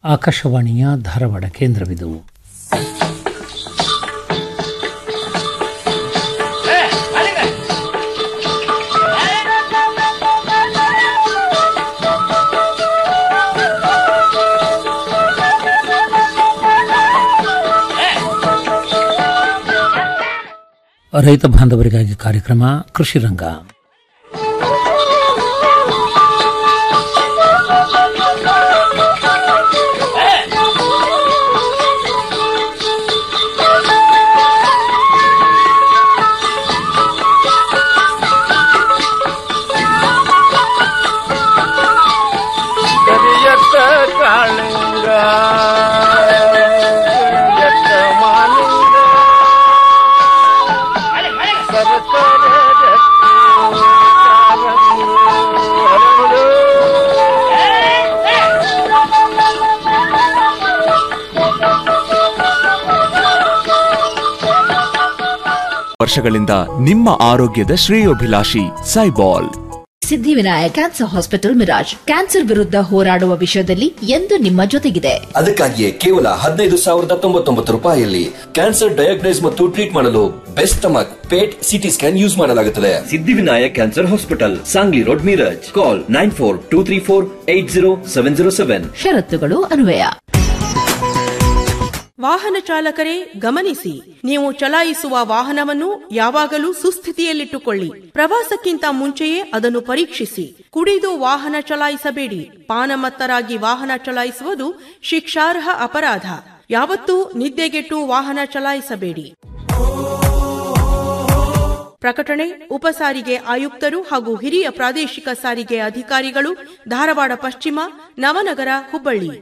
ಆಕಾಶವಾಣಿಯ ಧಾರವಾಡ ಕೇಂದ್ರವಿದು ರೈತ ಬಾಂಧವರಿಗಾಗಿ ಕಾರ್ಯಕ್ರಮ ಕೃಷಿ ರಂಗ ಕರಿಯತ್ತ ಕಾಳಿಂಗ ಕರಿಯತ್ತ ಮಾಲಿಂಗ ಸರಸರ ರತ್ನ ಕಾರಂಗಿ ಹರಡು. ವರ್ಷಗಳಿಂದ ನಿಮ್ಮ ಆರೋಗ್ಯದ ಶ್ರೇಯೋಭಿಲಾಷಿ ಸೈಬಾಲ್ Siddhivinayak cancer hospital Miraj cancer ವಿರುದ್ಧ ಹೋರಾಡುವ ವಿಷಯದಲ್ಲಿ ಎಂದು ನಿಮ್ಮ ಜೊತೆಗಿದೆ ಅದಕ್ಕಾಗಿಯೇ ಕೇವಲ ಹದಿನೈದು ಸಾವಿರದ ತೊಂಬತ್ತೊಂಬತ್ತು ರೂಪಾಯಿಯಲ್ಲಿ ಕ್ಯಾನ್ಸರ್ ಡಯಾಗ್ನೈಸ್ ಮತ್ತು ಟ್ರೀಟ್ ಮಾಡಲು best stomach PET CT scan use ಮಾಡಲಾಗುತ್ತದೆ Siddhivinayak cancer hospital Sangli road Miraj call nine four two three four eight zero seven zero seven ಷರತ್ತುಗಳು ಅನ್ವಯ ವಾಹನ ಚಾಲಕರೇ ಗಮನಿಸಿ ನೀವು ಚಲಾಯಿಸುವ ವಾಹನವನ್ನು ಯಾವಾಗಲೂ ಸುಸ್ಥಿತಿಯಲ್ಲಿಟ್ಟುಕೊಳ್ಳಿ ಪ್ರವಾಸಕ್ಕಿಂತ ಮುಂಚೆಯೇ ಅದನ್ನು ಪರೀಕ್ಷಿಸಿ ಕುಡಿದು ವಾಹನ ಚಲಾಯಿಸಬೇಡಿ ಪಾನಮತ್ತರಾಗಿ ವಾಹನ ಚಲಾಯಿಸುವುದು ಶಿಕ್ಷಾರ್ಹ ಅಪರಾಧ ಯಾವತ್ತೂ ನಿದ್ದೆಗೆಟ್ಟು ವಾಹನ ಚಲಾಯಿಸಬೇಡಿ ಪ್ರಕಟಣೆ ಉಪಸಾರಿಗೆ ಆಯುಕ್ತರು ಹಾಗೂ ಹಿರಿಯ ಪ್ರಾದೇಶಿಕ ಸಾರಿಗೆ ಅಧಿಕಾರಿಗಳು ಧಾರವಾಡ ಪಶ್ಚಿಮ ನವನಗರ ಹುಬ್ಬಳ್ಳಿ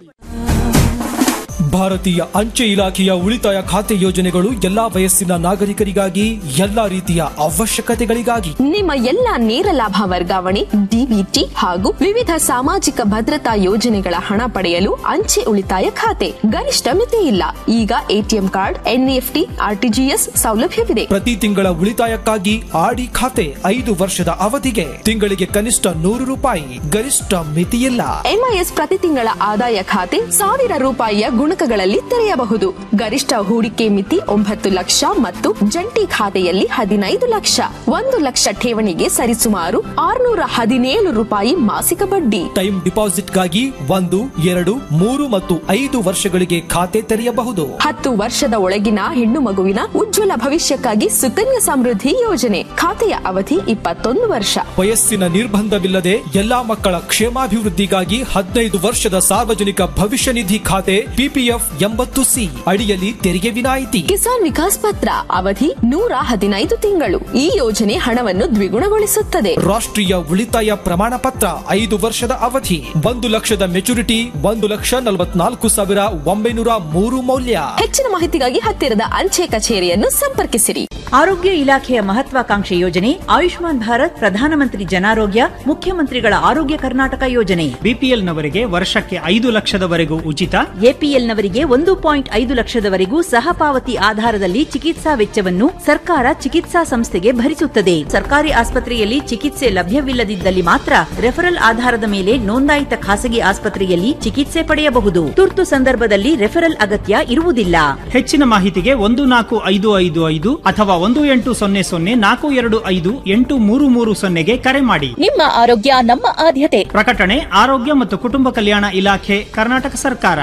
ಭಾರತೀಯ ಅಂಚೆ ಇಲಾಖೆಯ ಉಳಿತಾಯ ಖಾತೆ ಯೋಜನೆಗಳು ಎಲ್ಲಾ ವಯಸ್ಸಿನ ನಾಗರಿಕರಿಗಾಗಿ ಎಲ್ಲಾ ರೀತಿಯ ಅವಶ್ಯಕತೆಗಳಿಗಾಗಿ ನಿಮ್ಮ ಎಲ್ಲ ನೇರ ಲಾಭ ವರ್ಗಾವಣೆ ಡಿಬಿಟಿ ಹಾಗೂ ವಿವಿಧ ಸಾಮಾಜಿಕ ಭದ್ರತಾ ಯೋಜನೆಗಳ ಹಣ ಪಡೆಯಲು ಅಂಚೆ ಉಳಿತಾಯ ಖಾತೆ ಗರಿಷ್ಠ ಮಿತಿ ಇಲ್ಲ ಈಗ ಎಟಿಎಂ ಕಾರ್ಡ್ ಎನ್ಇಎಫ್ಟಿ ಆರ್ಟಿಜಿಎಸ್ ಸೌಲಭ್ಯವಿದೆ ಪ್ರತಿ ತಿಂಗಳ ಉಳಿತಾಯಕ್ಕಾಗಿ ಆಡಿ ಖಾತೆ ಐದು ವರ್ಷದ ಅವಧಿಗೆ ತಿಂಗಳಿಗೆ ಕನಿಷ್ಠ ನೂರು ರೂಪಾಯಿ ಗರಿಷ್ಠ ಮಿತಿಯಿಲ್ಲ ಎಂಐಎಸ್ ಪ್ರತಿ ತಿಂಗಳ ಆದಾಯ ಖಾತೆ ಸಾವಿರ ರೂಪಾಯಿಯ ಗುಣಕಗಳಲ್ಲಿ ತೆರೆಯಬಹುದು ಗರಿಷ್ಠ ಹೂಡಿಕೆ ಮಿತಿ ಒಂಬತ್ತು ಲಕ್ಷ ಮತ್ತು ಜಂಟಿ ಖಾತೆಯಲ್ಲಿ ಹದಿನೈದು ಲಕ್ಷ ಒಂದು ಲಕ್ಷ ಠೇವಣಿಗೆ ಸರಿಸುಮಾರು ಆರುನೂರ ಹದಿನೇಳು ರೂಪಾಯಿ ಮಾಸಿಕ ಬಡ್ಡಿ ಟೈಮ್ ಡಿಪಾಸಿಟ್ಗಾಗಿ ಒಂದು ಎರಡು ಮೂರು ಮತ್ತು ಐದು ವರ್ಷಗಳಿಗೆ ಖಾತೆ ತೆರೆಯಬಹುದು ಹತ್ತು ವರ್ಷದ ಒಳಗಿನ ಹೆಣ್ಣು ಮಗುವಿನ ಉಜ್ವಲ ಭವಿಷ್ಯಕ್ಕಾಗಿ ಸುಕನ್ಯಾ ಸಮೃದ್ಧಿ ಯೋಜನೆ ಖಾತೆಯ ಅವಧಿ ಇಪ್ಪತ್ತೊಂದು ವರ್ಷ ವಯಸ್ಸಿನ ನಿರ್ಬಂಧವಿಲ್ಲದೆ ಎಲ್ಲಾ ಮಕ್ಕಳ ಕ್ಷೇಮಾಭಿವೃದ್ಧಿಗಾಗಿ ಹದಿನೈದು ವರ್ಷದ ಸಾರ್ವಜನಿಕ ಭವಿಷ್ಯ ನಿಧಿ ಖಾತೆ ಪಿಪಿಎಫ್ ಎಂಬತ್ತು ಸಿ ಅಡಿಯಲ್ಲಿ ತೆರಿಗೆ ವಿನಾಯಿತಿ ಕಿಸಾನ್ ವಿಕಾಸ್ ಪತ್ರ ಅವಧಿ ನೂರ ಹದಿನೈದು ತಿಂಗಳು ಈ ಯೋಜನೆ ಹಣವನ್ನು ದ್ವಿಗುಣಗೊಳಿಸುತ್ತದೆ ರಾಷ್ಟ್ರೀಯ ಉಳಿತಾಯ ಪ್ರಮಾಣ ಪತ್ರ ಐದು ವರ್ಷದ ಅವಧಿ ಒಂದು ಲಕ್ಷದ ಮೆಚುರಿಟಿ ಒಂದು ಲಕ್ಷ ನಲವತ್ನಾಲ್ಕು ಸಾವಿರ ಒಂಬೈನೂರ ಮೂರು ಮೌಲ್ಯ ಹೆಚ್ಚಿನ ಮಾಹಿತಿಗಾಗಿ ಹತ್ತಿರದ ಅಂಚೆ ಕಚೇರಿಯನ್ನು ಸಂಪರ್ಕಿಸಿರಿ ಆರೋಗ್ಯ ಇಲಾಖೆಯ ಮಹತ್ವಾಕಾಂಕ್ಷೆ ಯೋಜನೆ ಆಯುಷ್ಮಾನ್ ಭಾರತ್ ಪ್ರಧಾನಮಂತ್ರಿ ಜನಾರೋಗ್ಯ ಮುಖ್ಯಮಂತ್ರಿಗಳ ಆರೋಗ್ಯ ಕರ್ನಾಟಕ ಯೋಜನೆ ಬಿಪಿಎಲ್ನವರಿಗೆ ವರ್ಷಕ್ಕೆ ಐದು ಲಕ್ಷದವರೆಗೂ ಉಚಿತ ಎಪಿಎಲ್ನವರಿಗೆ ಒಂದು ಪಾಯಿಂಟ್ ಐದು ಲಕ್ಷದವರೆಗೂ ಸಹಪಾವತಿ ಆಧಾರದಲ್ಲಿ ಚಿಕಿತ್ಸಾ ವೆಚ್ಚವನ್ನು ಸರ್ಕಾರ ಚಿಕಿತ್ಸಾ ಸಂಸ್ಥೆಗೆ ಭರಿಸುತ್ತದೆ ಸರ್ಕಾರಿ ಆಸ್ಪತ್ರೆಯಲ್ಲಿ ಚಿಕಿತ್ಸೆ ಲಭ್ಯವಿಲ್ಲದಿದ್ದಲ್ಲಿ ಮಾತ್ರ ರೆಫರಲ್ ಆಧಾರದ ಮೇಲೆ ನೋಂದಾಯಿತ ಖಾಸಗಿ ಆಸ್ಪತ್ರೆಯಲ್ಲಿ ಚಿಕಿತ್ಸೆ ಪಡೆಯಬಹುದು ತುರ್ತು ಸಂದರ್ಭದಲ್ಲಿ ರೆಫರಲ್ ಅಗತ್ಯ ಇರುವುದಿಲ್ಲ ಹೆಚ್ಚಿನ ಮಾಹಿತಿಗೆ ಒಂದು ನಾಲ್ಕು ಐದು ಐದು ಐದು ಅಥವಾ ಒಂದು ಎಂಟು ಸೊನ್ನೆ ಸೊನ್ನೆ ನಾಲ್ಕು ಎರಡು ಐದು ಎಂಟು ಮೂರು ಮೂರು ಸೊನ್ನೆಗೆ ಕರೆ ಮಾಡಿ ನಿಮ್ಮ ಆರೋಗ್ಯ ನಮ್ಮ ಆದ್ಯತೆ ಪ್ರಕಟಣೆ ಆರೋಗ್ಯ ಮತ್ತು ಕುಟುಂಬ ಕಲ್ಯಾಣ ಇಲಾಖೆ ಕರ್ನಾಟಕ ಸರ್ಕಾರ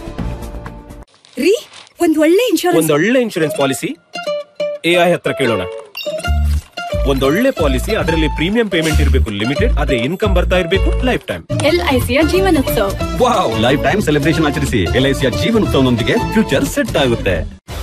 ರೀ ಒಂದ್ ಒಳ್ಳೆ ಇನ್ಶೂರೆನ್ಸ್ ಒಂದೊಳ್ಳೆ ಇನ್ಶೂರೆನ್ಸ್ ಪಾಲಿಸಿ ಎಐ ಹತ್ರ ಕೇಳೋಣ ಒಂದೊಳ್ಳೆ ಪಾಲಿಸಿ ಅದರಲ್ಲಿ ಪ್ರೀಮಿಯಂ ಪೇಮೆಂಟ್ ಇರಬೇಕು ಲಿಮಿಟೆಡ್ ಅದೇ ಇನ್ಕಮ್ ಬರ್ತಾ ಇರಬೇಕು ಲೈಫ್ ಟೈಮ್ ಎಲ್ಐಸಿಯ ಜೀವನೋತ್ಸವ ವಾವ್ ಲೈಫ್ ಟೈಮ್ ಸೆಲೆಬ್ರೇಷನ್ ಆಚರಿಸಿ ಎಲ್ಐಸಿಯ ಜೀವನೋತ್ಸವನೊಂದಿಗೆ ಫ್ಯೂಚರ್ ಸೆಟ್ ಆಗುತ್ತೆ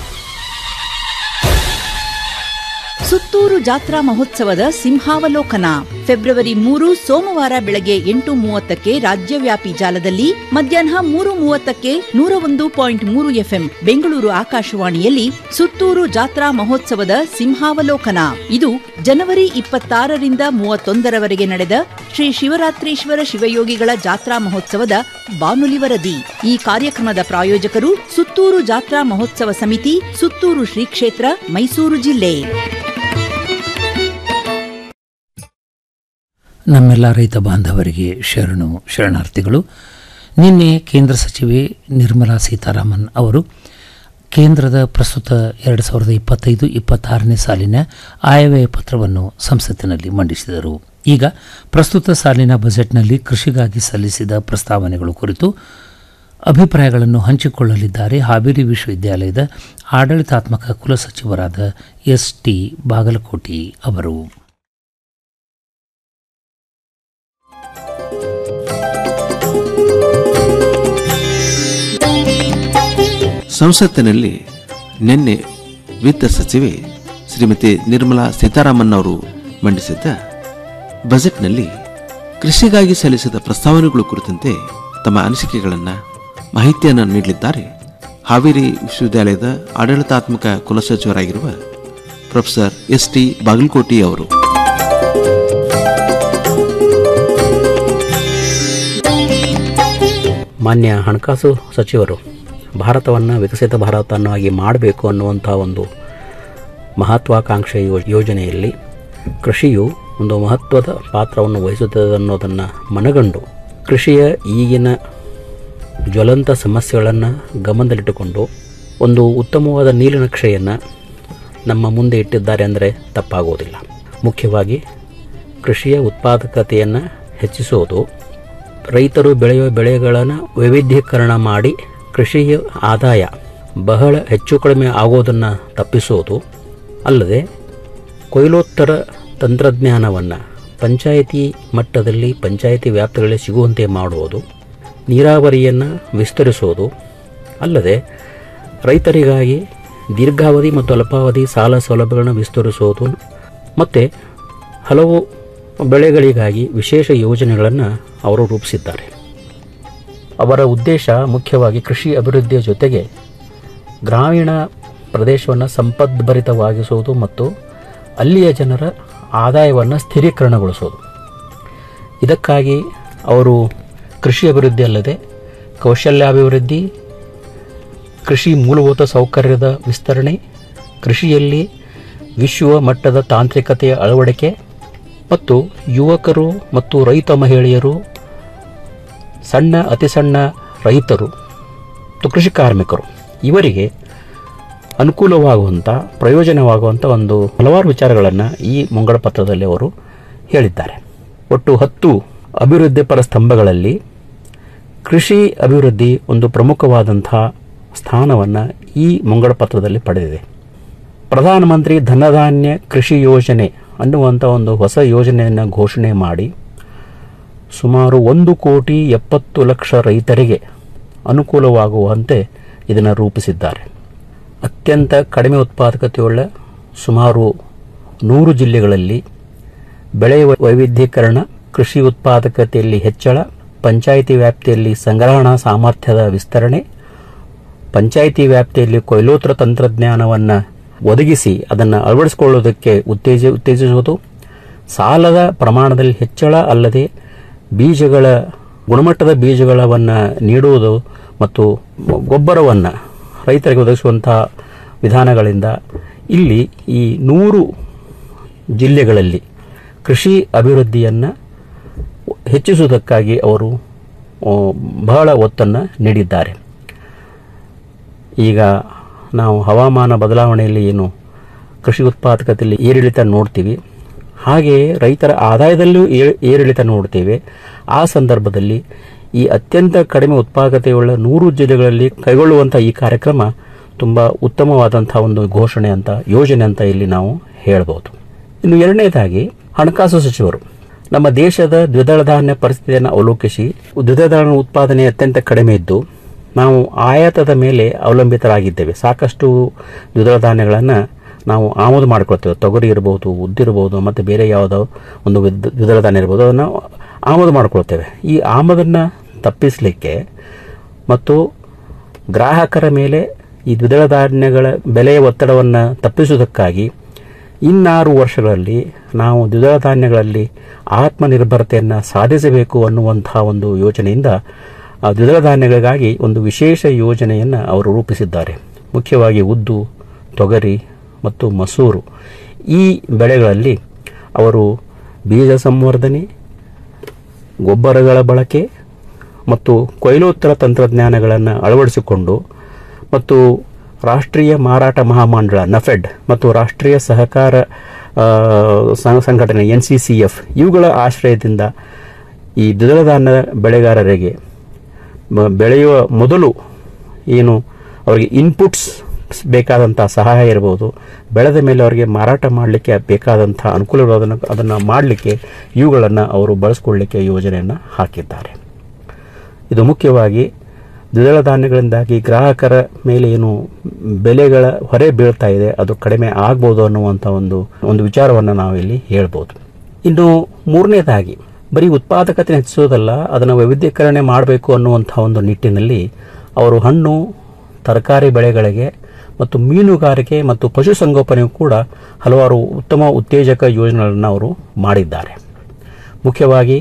ಸುತ್ತೂರು ಜಾತ್ರಾ ಮಹೋತ್ಸವದ ಸಿಂಹಾವಲೋಕನ ಫೆಬ್ರವರಿ ಮೂರು ಸೋಮವಾರ ಬೆಳಗ್ಗೆ ಎಂಟು ಮೂವತ್ತಕ್ಕೆ ರಾಜ್ಯವ್ಯಾಪಿ ಜಾಲದಲ್ಲಿ ಮಧ್ಯಾಹ್ನ ಮೂರು ಮೂವತ್ತಕ್ಕೆ ನೂರ ಒಂದು ಪಾಯಿಂಟ್ ಮೂರು ಎಫ್ಎಂ ಬೆಂಗಳೂರು ಆಕಾಶವಾಣಿಯಲ್ಲಿ ಸುತ್ತೂರು ಜಾತ್ರಾ ಮಹೋತ್ಸವದ ಸಿಂಹಾವಲೋಕನ ಇದು ಜನವರಿ ಇಪ್ಪತ್ತಾರರಿಂದ ಮೂವತ್ತೊಂದರವರೆಗೆ ನಡೆದ ಶ್ರೀ ಶಿವರಾತ್ರೀಶ್ವರ ಶಿವಯೋಗಿಗಳ ಜಾತ್ರಾ ಮಹೋತ್ಸವದ ಬಾನುಲಿ ವರದಿ ಈ ಕಾರ್ಯಕ್ರಮದ ಪ್ರಾಯೋಜಕರು ಸುತ್ತೂರು ಜಾತ್ರಾ ಮಹೋತ್ಸವ ಸಮಿತಿ ಸುತ್ತೂರು ಶ್ರೀ ಕ್ಷೇತ್ರ ಮೈಸೂರು ಜಿಲ್ಲೆ ನಮ್ಮೆಲ್ಲ ರೈತ ಬಾಂಧವರಿಗೆ ಶರಣು ಶರಣಾರ್ಥಿಗಳು ನಿನ್ನೆ ಕೇಂದ್ರ ಸಚಿವೆ ನಿರ್ಮಲಾ ಸೀತಾರಾಮನ್ ಅವರು ಕೇಂದ್ರದ ಪ್ರಸ್ತುತ ಎರಡು ಸಾವಿರದ ಇಪ್ಪತ್ತೈದು ಇಪ್ಪತ್ತಾರನೇ ಸಾಲಿನ ಆಯವ್ಯಯ ಪತ್ರವನ್ನು ಸಂಸತ್ತಿನಲ್ಲಿ ಮಂಡಿಸಿದರು ಈಗ ಪ್ರಸ್ತುತ ಸಾಲಿನ ಬಜೆಟ್ನಲ್ಲಿ ಕೃಷಿಗಾಗಿ ಸಲ್ಲಿಸಿದ ಪ್ರಸ್ತಾವನೆಗಳು ಕುರಿತು ಅಭಿಪ್ರಾಯಗಳನ್ನು ಹಂಚಿಕೊಳ್ಳಲಿದ್ದಾರೆ ಹಾವೇರಿ ವಿಶ್ವವಿದ್ಯಾಲಯದ ಆಡಳಿತಾತ್ಮಕ ಕುಲಸಚಿವರಾದ ಎಸ್ ಟಿ ಬಾಗಲಕೋಟಿ ಅವರು ಸಂಸತ್ತಿನಲ್ಲಿ ನಿನ್ನೆ ವಿತ್ತ ಸಚಿವೆ ಶ್ರೀಮತಿ ನಿರ್ಮಲಾ ಸೀತಾರಾಮನ್ ಅವರು ಮಂಡಿಸಿದ್ದ ಬಜೆಟ್ನಲ್ಲಿ ಕೃಷಿಗಾಗಿ ಸಲ್ಲಿಸಿದ ಪ್ರಸ್ತಾವನೆಗಳು ಕುರಿತಂತೆ ತಮ್ಮ ಅನಿಸಿಕೆಗಳನ್ನು ಮಾಹಿತಿಯನ್ನು ನೀಡಲಿದ್ದಾರೆ ಹಾವೇರಿ ವಿಶ್ವವಿದ್ಯಾಲಯದ ಆಡಳಿತಾತ್ಮಕ ಕುಲಸಚಿವರಾಗಿರುವ ಪ್ರೊಫೆಸರ್ ಎಸ್ ಟಿ ಬಾಗಲಕೋಟಿ ಅವರು ಮಾನ್ಯ ಹಣಕಾಸು ಸಚಿವರು ಭಾರತವನ್ನು ವಿಕಸಿತ ಭಾರತವನ್ನಾಗಿ ಮಾಡಬೇಕು ಅನ್ನುವಂಥ ಒಂದು ಮಹತ್ವಾಕಾಂಕ್ಷೆ ಯೋ- ಯೋಜನೆಯಲ್ಲಿ ಕೃಷಿಯು ಒಂದು ಮಹತ್ವದ ಪಾತ್ರವನ್ನು ವಹಿಸುತ್ತದೆ ಅನ್ನೋದನ್ನು ಮನಗಂಡು ಕೃಷಿಯ ಈಗಿನ ಜ್ವಲಂತ ಸಮಸ್ಯೆಗಳನ್ನು ಗಮನದಲ್ಲಿಟ್ಟುಕೊಂಡು ಒಂದು ಉತ್ತಮವಾದ ನೀಲನಕ್ಷೆಯನ್ನು ನಮ್ಮ ಮುಂದೆ ಇಟ್ಟಿದ್ದಾರೆ ಅಂದರೆ ತಪ್ಪಾಗುವುದಿಲ್ಲ ಮುಖ್ಯವಾಗಿ ಕೃಷಿಯ ಉತ್ಪಾದಕತೆಯನ್ನು ಹೆಚ್ಚಿಸುವುದು ರೈತರು ಬೆಳೆಯುವ ಬೆಳೆಗಳನ್ನು ವೈವಿಧ್ಯೀಕರಣ ಮಾಡಿ ಕೃಷಿಯ ಆದಾಯ ಬಹಳ ಹೆಚ್ಚು ಕಡಿಮೆ ಆಗೋದನ್ನು ತಪ್ಪಿಸುವುದು ಅಲ್ಲದೆ ಕೊಯ್ಲೋತ್ತರ ತಂತ್ರಜ್ಞಾನವನ್ನು ಪಂಚಾಯಿತಿ ಮಟ್ಟದಲ್ಲಿ ಪಂಚಾಯಿತಿ ವ್ಯಾಪ್ತಿಗಳಲ್ಲಿ ಸಿಗುವಂತೆ ಮಾಡುವುದು ನೀರಾವರಿಯನ್ನು ವಿಸ್ತರಿಸುವುದು ಅಲ್ಲದೆ ರೈತರಿಗಾಗಿ ದೀರ್ಘಾವಧಿ ಮತ್ತು ಅಲ್ಪಾವಧಿ ಸಾಲ ಸೌಲಭ್ಯಗಳನ್ನು ವಿಸ್ತರಿಸುವುದು ಮತ್ತು ಹಲವು ಬೆಳೆಗಳಿಗಾಗಿ ವಿಶೇಷ ಯೋಜನೆಗಳನ್ನು ಅವರು ರೂಪಿಸಿದ್ದಾರೆ ಅವರ ಉದ್ದೇಶ ಮುಖ್ಯವಾಗಿ ಕೃಷಿ ಅಭಿವೃದ್ಧಿಯ ಜೊತೆಗೆ ಗ್ರಾಮೀಣ ಪ್ರದೇಶವನ್ನು ಸಂಪದ್ಭರಿತವಾಗಿಸುವುದು ಮತ್ತು ಅಲ್ಲಿಯ ಜನರ ಆದಾಯವನ್ನು ಸ್ಥಿರೀಕರಣಗೊಳಿಸುವುದು ಇದಕ್ಕಾಗಿ ಅವರು ಕೃಷಿ ಅಭಿವೃದ್ಧಿ ಅಲ್ಲದೆ ಕೌಶಲ್ಯಾಭಿವೃದ್ಧಿ ಕೃಷಿ ಮೂಲಭೂತ ಸೌಕರ್ಯದ ವಿಸ್ತರಣೆ ಕೃಷಿಯಲ್ಲಿ ವಿಶ್ವ ಮಟ್ಟದ ತಾಂತ್ರಿಕತೆಯ ಅಳವಡಿಕೆ ಮತ್ತು ಯುವಕರು ಮತ್ತು ರೈತ ಮಹಿಳೆಯರು ಸಣ್ಣ ಅತಿ ಸಣ್ಣ ರೈತರು ಮತ್ತು ಕೃಷಿ ಕಾರ್ಮಿಕರು ಇವರಿಗೆ ಅನುಕೂಲವಾಗುವಂಥ ಪ್ರಯೋಜನವಾಗುವಂಥ ಒಂದು ಹಲವಾರು ವಿಚಾರಗಳನ್ನು ಈ ಮುಂಗಡ ಪತ್ರದಲ್ಲಿ ಅವರು ಹೇಳಿದ್ದಾರೆ ಒಟ್ಟು ಹತ್ತು ಅಭಿವೃದ್ಧಿ ಪರ ಸ್ತಂಭಗಳಲ್ಲಿ ಕೃಷಿ ಅಭಿವೃದ್ಧಿ ಒಂದು ಪ್ರಮುಖವಾದಂಥ ಸ್ಥಾನವನ್ನು ಈ ಮುಂಗಡ ಪತ್ರದಲ್ಲಿ ಪಡೆದಿದೆ ಪ್ರಧಾನಮಂತ್ರಿ ಧನಧಾನ್ಯ ಕೃಷಿ ಯೋಜನೆ ಅನ್ನುವಂಥ ಒಂದು ಹೊಸ ಯೋಜನೆಯನ್ನು ಘೋಷಣೆ ಮಾಡಿ ಸುಮಾರು ಒಂದು ಕೋಟಿ ಎಪ್ಪತ್ತು ಲಕ್ಷ ರೈತರಿಗೆ ಅನುಕೂಲವಾಗುವಂತೆ ಇದನ್ನು ರೂಪಿಸಿದ್ದಾರೆ ಅತ್ಯಂತ ಕಡಿಮೆ ಉತ್ಪಾದಕತೆಯುಳ್ಳ ಸುಮಾರು ನೂರು ಜಿಲ್ಲೆಗಳಲ್ಲಿ ಬೆಳೆ ವೈವಿಧ್ಯೀಕರಣ ಕೃಷಿ ಉತ್ಪಾದಕತೆಯಲ್ಲಿ ಹೆಚ್ಚಳ ಪಂಚಾಯಿತಿ ವ್ಯಾಪ್ತಿಯಲ್ಲಿ ಸಂಗ್ರಹಣಾ ಸಾಮರ್ಥ್ಯದ ವಿಸ್ತರಣೆ ಪಂಚಾಯಿತಿ ವ್ಯಾಪ್ತಿಯಲ್ಲಿ ಕೊಯ್ಲೋತ್ತರ ತಂತ್ರಜ್ಞಾನವನ್ನು ಒದಗಿಸಿ ಅದನ್ನು ಅಳವಡಿಸಿಕೊಳ್ಳುವುದಕ್ಕೆ ಉತ್ತೇಜ ಉತ್ತೇಜಿಸುವುದು ಸಾಲದ ಪ್ರಮಾಣದಲ್ಲಿ ಹೆಚ್ಚಳ ಅಲ್ಲದೆ ಬೀಜಗಳ ಗುಣಮಟ್ಟದ ಬೀಜಗಳನ್ನು ನೀಡುವುದು ಮತ್ತು ಗೊಬ್ಬರವನ್ನು ರೈತರಿಗೆ ಒದಗಿಸುವಂಥ ವಿಧಾನಗಳಿಂದ ಇಲ್ಲಿ ಈ ನೂರು ಜಿಲ್ಲೆಗಳಲ್ಲಿ ಕೃಷಿ ಅಭಿವೃದ್ಧಿಯನ್ನು ಹೆಚ್ಚಿಸುವುದಕ್ಕಾಗಿ ಅವರು ಆ, ಬಹಳ ಒತ್ತನ್ನು ನೀಡಿದ್ದಾರೆ ಈಗ ನಾವು ಹವಾಮಾನ ಬದಲಾವಣೆಯಲ್ಲಿ ಏನು ಕೃಷಿ ಉತ್ಪಾದಕತೆಯಲ್ಲಿ ಏರಿಳಿತ ನೋಡ್ತೀವಿ ಹಾಗೆಯೇ ರೈತರ ಆದಾಯದಲ್ಲೂ ಏ- ಏರಿಳಿತ ನೋಡ್ತೇವೆ ಆ ಸಂದರ್ಭದಲ್ಲಿ ಈ ಅತ್ಯಂತ ಕಡಿಮೆ ಉತ್ಪಾದಕತೆಯುಳ್ಳ ನೂರು ಜಿಲ್ಲೆಗಳಲ್ಲಿ ಕೈಗೊಳ್ಳುವಂಥ ಈ ಕಾರ್ಯಕ್ರಮ ತುಂಬ ಉತ್ತಮವಾದಂಥ ಒಂದು ಘೋಷಣೆ ಅಂತ ಯೋಜನೆ ಅಂತ ಇಲ್ಲಿ ನಾವು ಹೇಳ್ಬೋದು ಇನ್ನು ಎರಡನೇದಾಗಿ ಹಣಕಾಸು ಸಚಿವರು ನಮ್ಮ ದೇಶದ ದ್ವಿದಳ ಧಾನ್ಯ ಪರಿಸ್ಥಿತಿಯನ್ನು ಅವಲೋಕಿಸಿ ದ್ವಿದಳ ಧಾನ್ಯ ಉತ್ಪಾದನೆ ಅತ್ಯಂತ ಕಡಿಮೆ ಇದ್ದು ನಾವು ಆಯಾತದ ಮೇಲೆ ಅವಲಂಬಿತರಾಗಿದ್ದೇವೆ ಸಾಕಷ್ಟು ದ್ವಿದಳ ಧಾನ್ಯಗಳನ್ನು ನಾವು ಆಮದು ಮಾಡ್ಕೊಳ್ತೇವೆ ತೊಗರಿ ಇರಬಹುದು ಉದ್ದಿರಬಹುದು ಮತ್ತು ಬೇರೆ ಯಾವುದೋ ಒಂದು ವಿದ್- ದ್ವಿದಳ ಧಾನ್ಯ ಇರ್ಬೋದು ಅದನ್ನು ಆಮದು ಮಾಡ್ಕೊಳ್ತೇವೆ ಈ ಆಮದನ್ನು ತಪ್ಪಿಸಲಿಕ್ಕೆ ಮತ್ತು ಗ್ರಾಹಕರ ಮೇಲೆ ಈ ದ್ವಿದಳ ಧಾನ್ಯಗಳ ಬೆಲೆಯ ಒತ್ತಡವನ್ನು ತಪ್ಪಿಸುವುದಕ್ಕಾಗಿ ಇನ್ನಾರು ವರ್ಷಗಳಲ್ಲಿ ನಾವು ದ್ವಿದಳ ಧಾನ್ಯಗಳಲ್ಲಿ ಆತ್ಮನಿರ್ಭರತೆಯನ್ನು ಸಾಧಿಸಬೇಕು ಅನ್ನುವಂಥ ಒಂದು ಯೋಜನೆಯಿಂದ ಆ ದ್ವಿದಳ ಧಾನ್ಯಗಳಿಗಾಗಿ ಒಂದು ವಿಶೇಷ ಯೋಜನೆಯನ್ನು ಅವರು ರೂಪಿಸಿದ್ದಾರೆ ಮುಖ್ಯವಾಗಿ ಉದ್ದು ತೊಗರಿ ಮತ್ತು ಮಸೂರು ಈ ಬೆಳೆಗಳಲ್ಲಿ ಅವರು ಬೀಜ ಸಂವರ್ಧನೆ ಗೊಬ್ಬರಗಳ ಬಳಕೆ ಮತ್ತು ಕೊಯ್ಲೋತ್ತರ ತಂತ್ರಜ್ಞಾನಗಳನ್ನು ಅಳವಡಿಸಿಕೊಂಡು ಮತ್ತು ರಾಷ್ಟ್ರೀಯ ಮಾರಾಟ ಮಹಾಮಂಡಳ ನಫೆಡ್ ಮತ್ತು ರಾಷ್ಟ್ರೀಯ ಸಹಕಾರ ಆ, ಸಂ- ಸಂಘಟನೆ ಎನ್ ಸಿ ಸಿ ಎಫ್ ಇವುಗಳ ಆಶ್ರಯದಿಂದ ಈ ದ್ವಿದಳ ಧಾನ್ಯ ಬೆಳೆಗಾರರಿಗೆ ಮ- ಬೆಳೆಯುವ ಮೊದಲು ಏನು ಅವರಿಗೆ ಇನ್ಪುಟ್ಸ್ ಬೇಕಾದಂಥ ಸಹಾಯ ಇರ್ಬೋದು ಬೆಳೆದ ಮೇಲೆ ಅವರಿಗೆ ಮಾರಾಟ ಮಾಡಲಿಕ್ಕೆ ಬೇಕಾದಂಥ ಅನುಕೂಲಗಳು ಅದನ್ನು ಅದನ್ನು ಮಾಡಲಿಕ್ಕೆ ಇವುಗಳನ್ನು ಅವರು ಬಳಸ್ಕೊಳ್ಳಿಕ್ಕೆ ಯೋಜನೆಯನ್ನು ಹಾಕಿದ್ದಾರೆ ಇದು ಮುಖ್ಯವಾಗಿ ದ್ವಿದಳ ಧಾನ್ಯಗಳಿಂದಾಗಿ ಗ್ರಾಹಕರ ಮೇಲೆ ಏನು ಬೆಲೆಗಳ ಹೊರೆ ಬೀಳ್ತಾ ಇದೆ ಅದು ಕಡಿಮೆ ಆಗ್ಬೋದು ಅನ್ನುವಂಥ ಒಂದು ಒಂದು ವಿಚಾರವನ್ನು ನಾವಿಲ್ಲಿ ಹೇಳ್ಬೋದು ಇನ್ನು ಮೂರನೇದಾಗಿ ಬರೀ ಉತ್ಪಾದಕತೆ ಹೆಚ್ಚಿಸೋದಲ್ಲ ಅದನ್ನು ವೈವಿಧ್ಯೀಕರಣೆ ಮಾಡಬೇಕು ಅನ್ನುವಂಥ ಒಂದು ನಿಟ್ಟಿನಲ್ಲಿ ಅವರು ಹಣ್ಣು ತರಕಾರಿ ಬೆಳೆಗಳಿಗೆ ಮತ್ತು ಮೀನುಗಾರಿಕೆ ಮತ್ತು ಪಶುಸಂಗೋಪನೆಯೂ ಕೂಡ ಹಲವಾರು ಉತ್ತಮ ಉತ್ತೇಜಕ ಯೋಜನೆಗಳನ್ನು ಅವರು ಮಾಡಿದ್ದಾರೆ ಮುಖ್ಯವಾಗಿ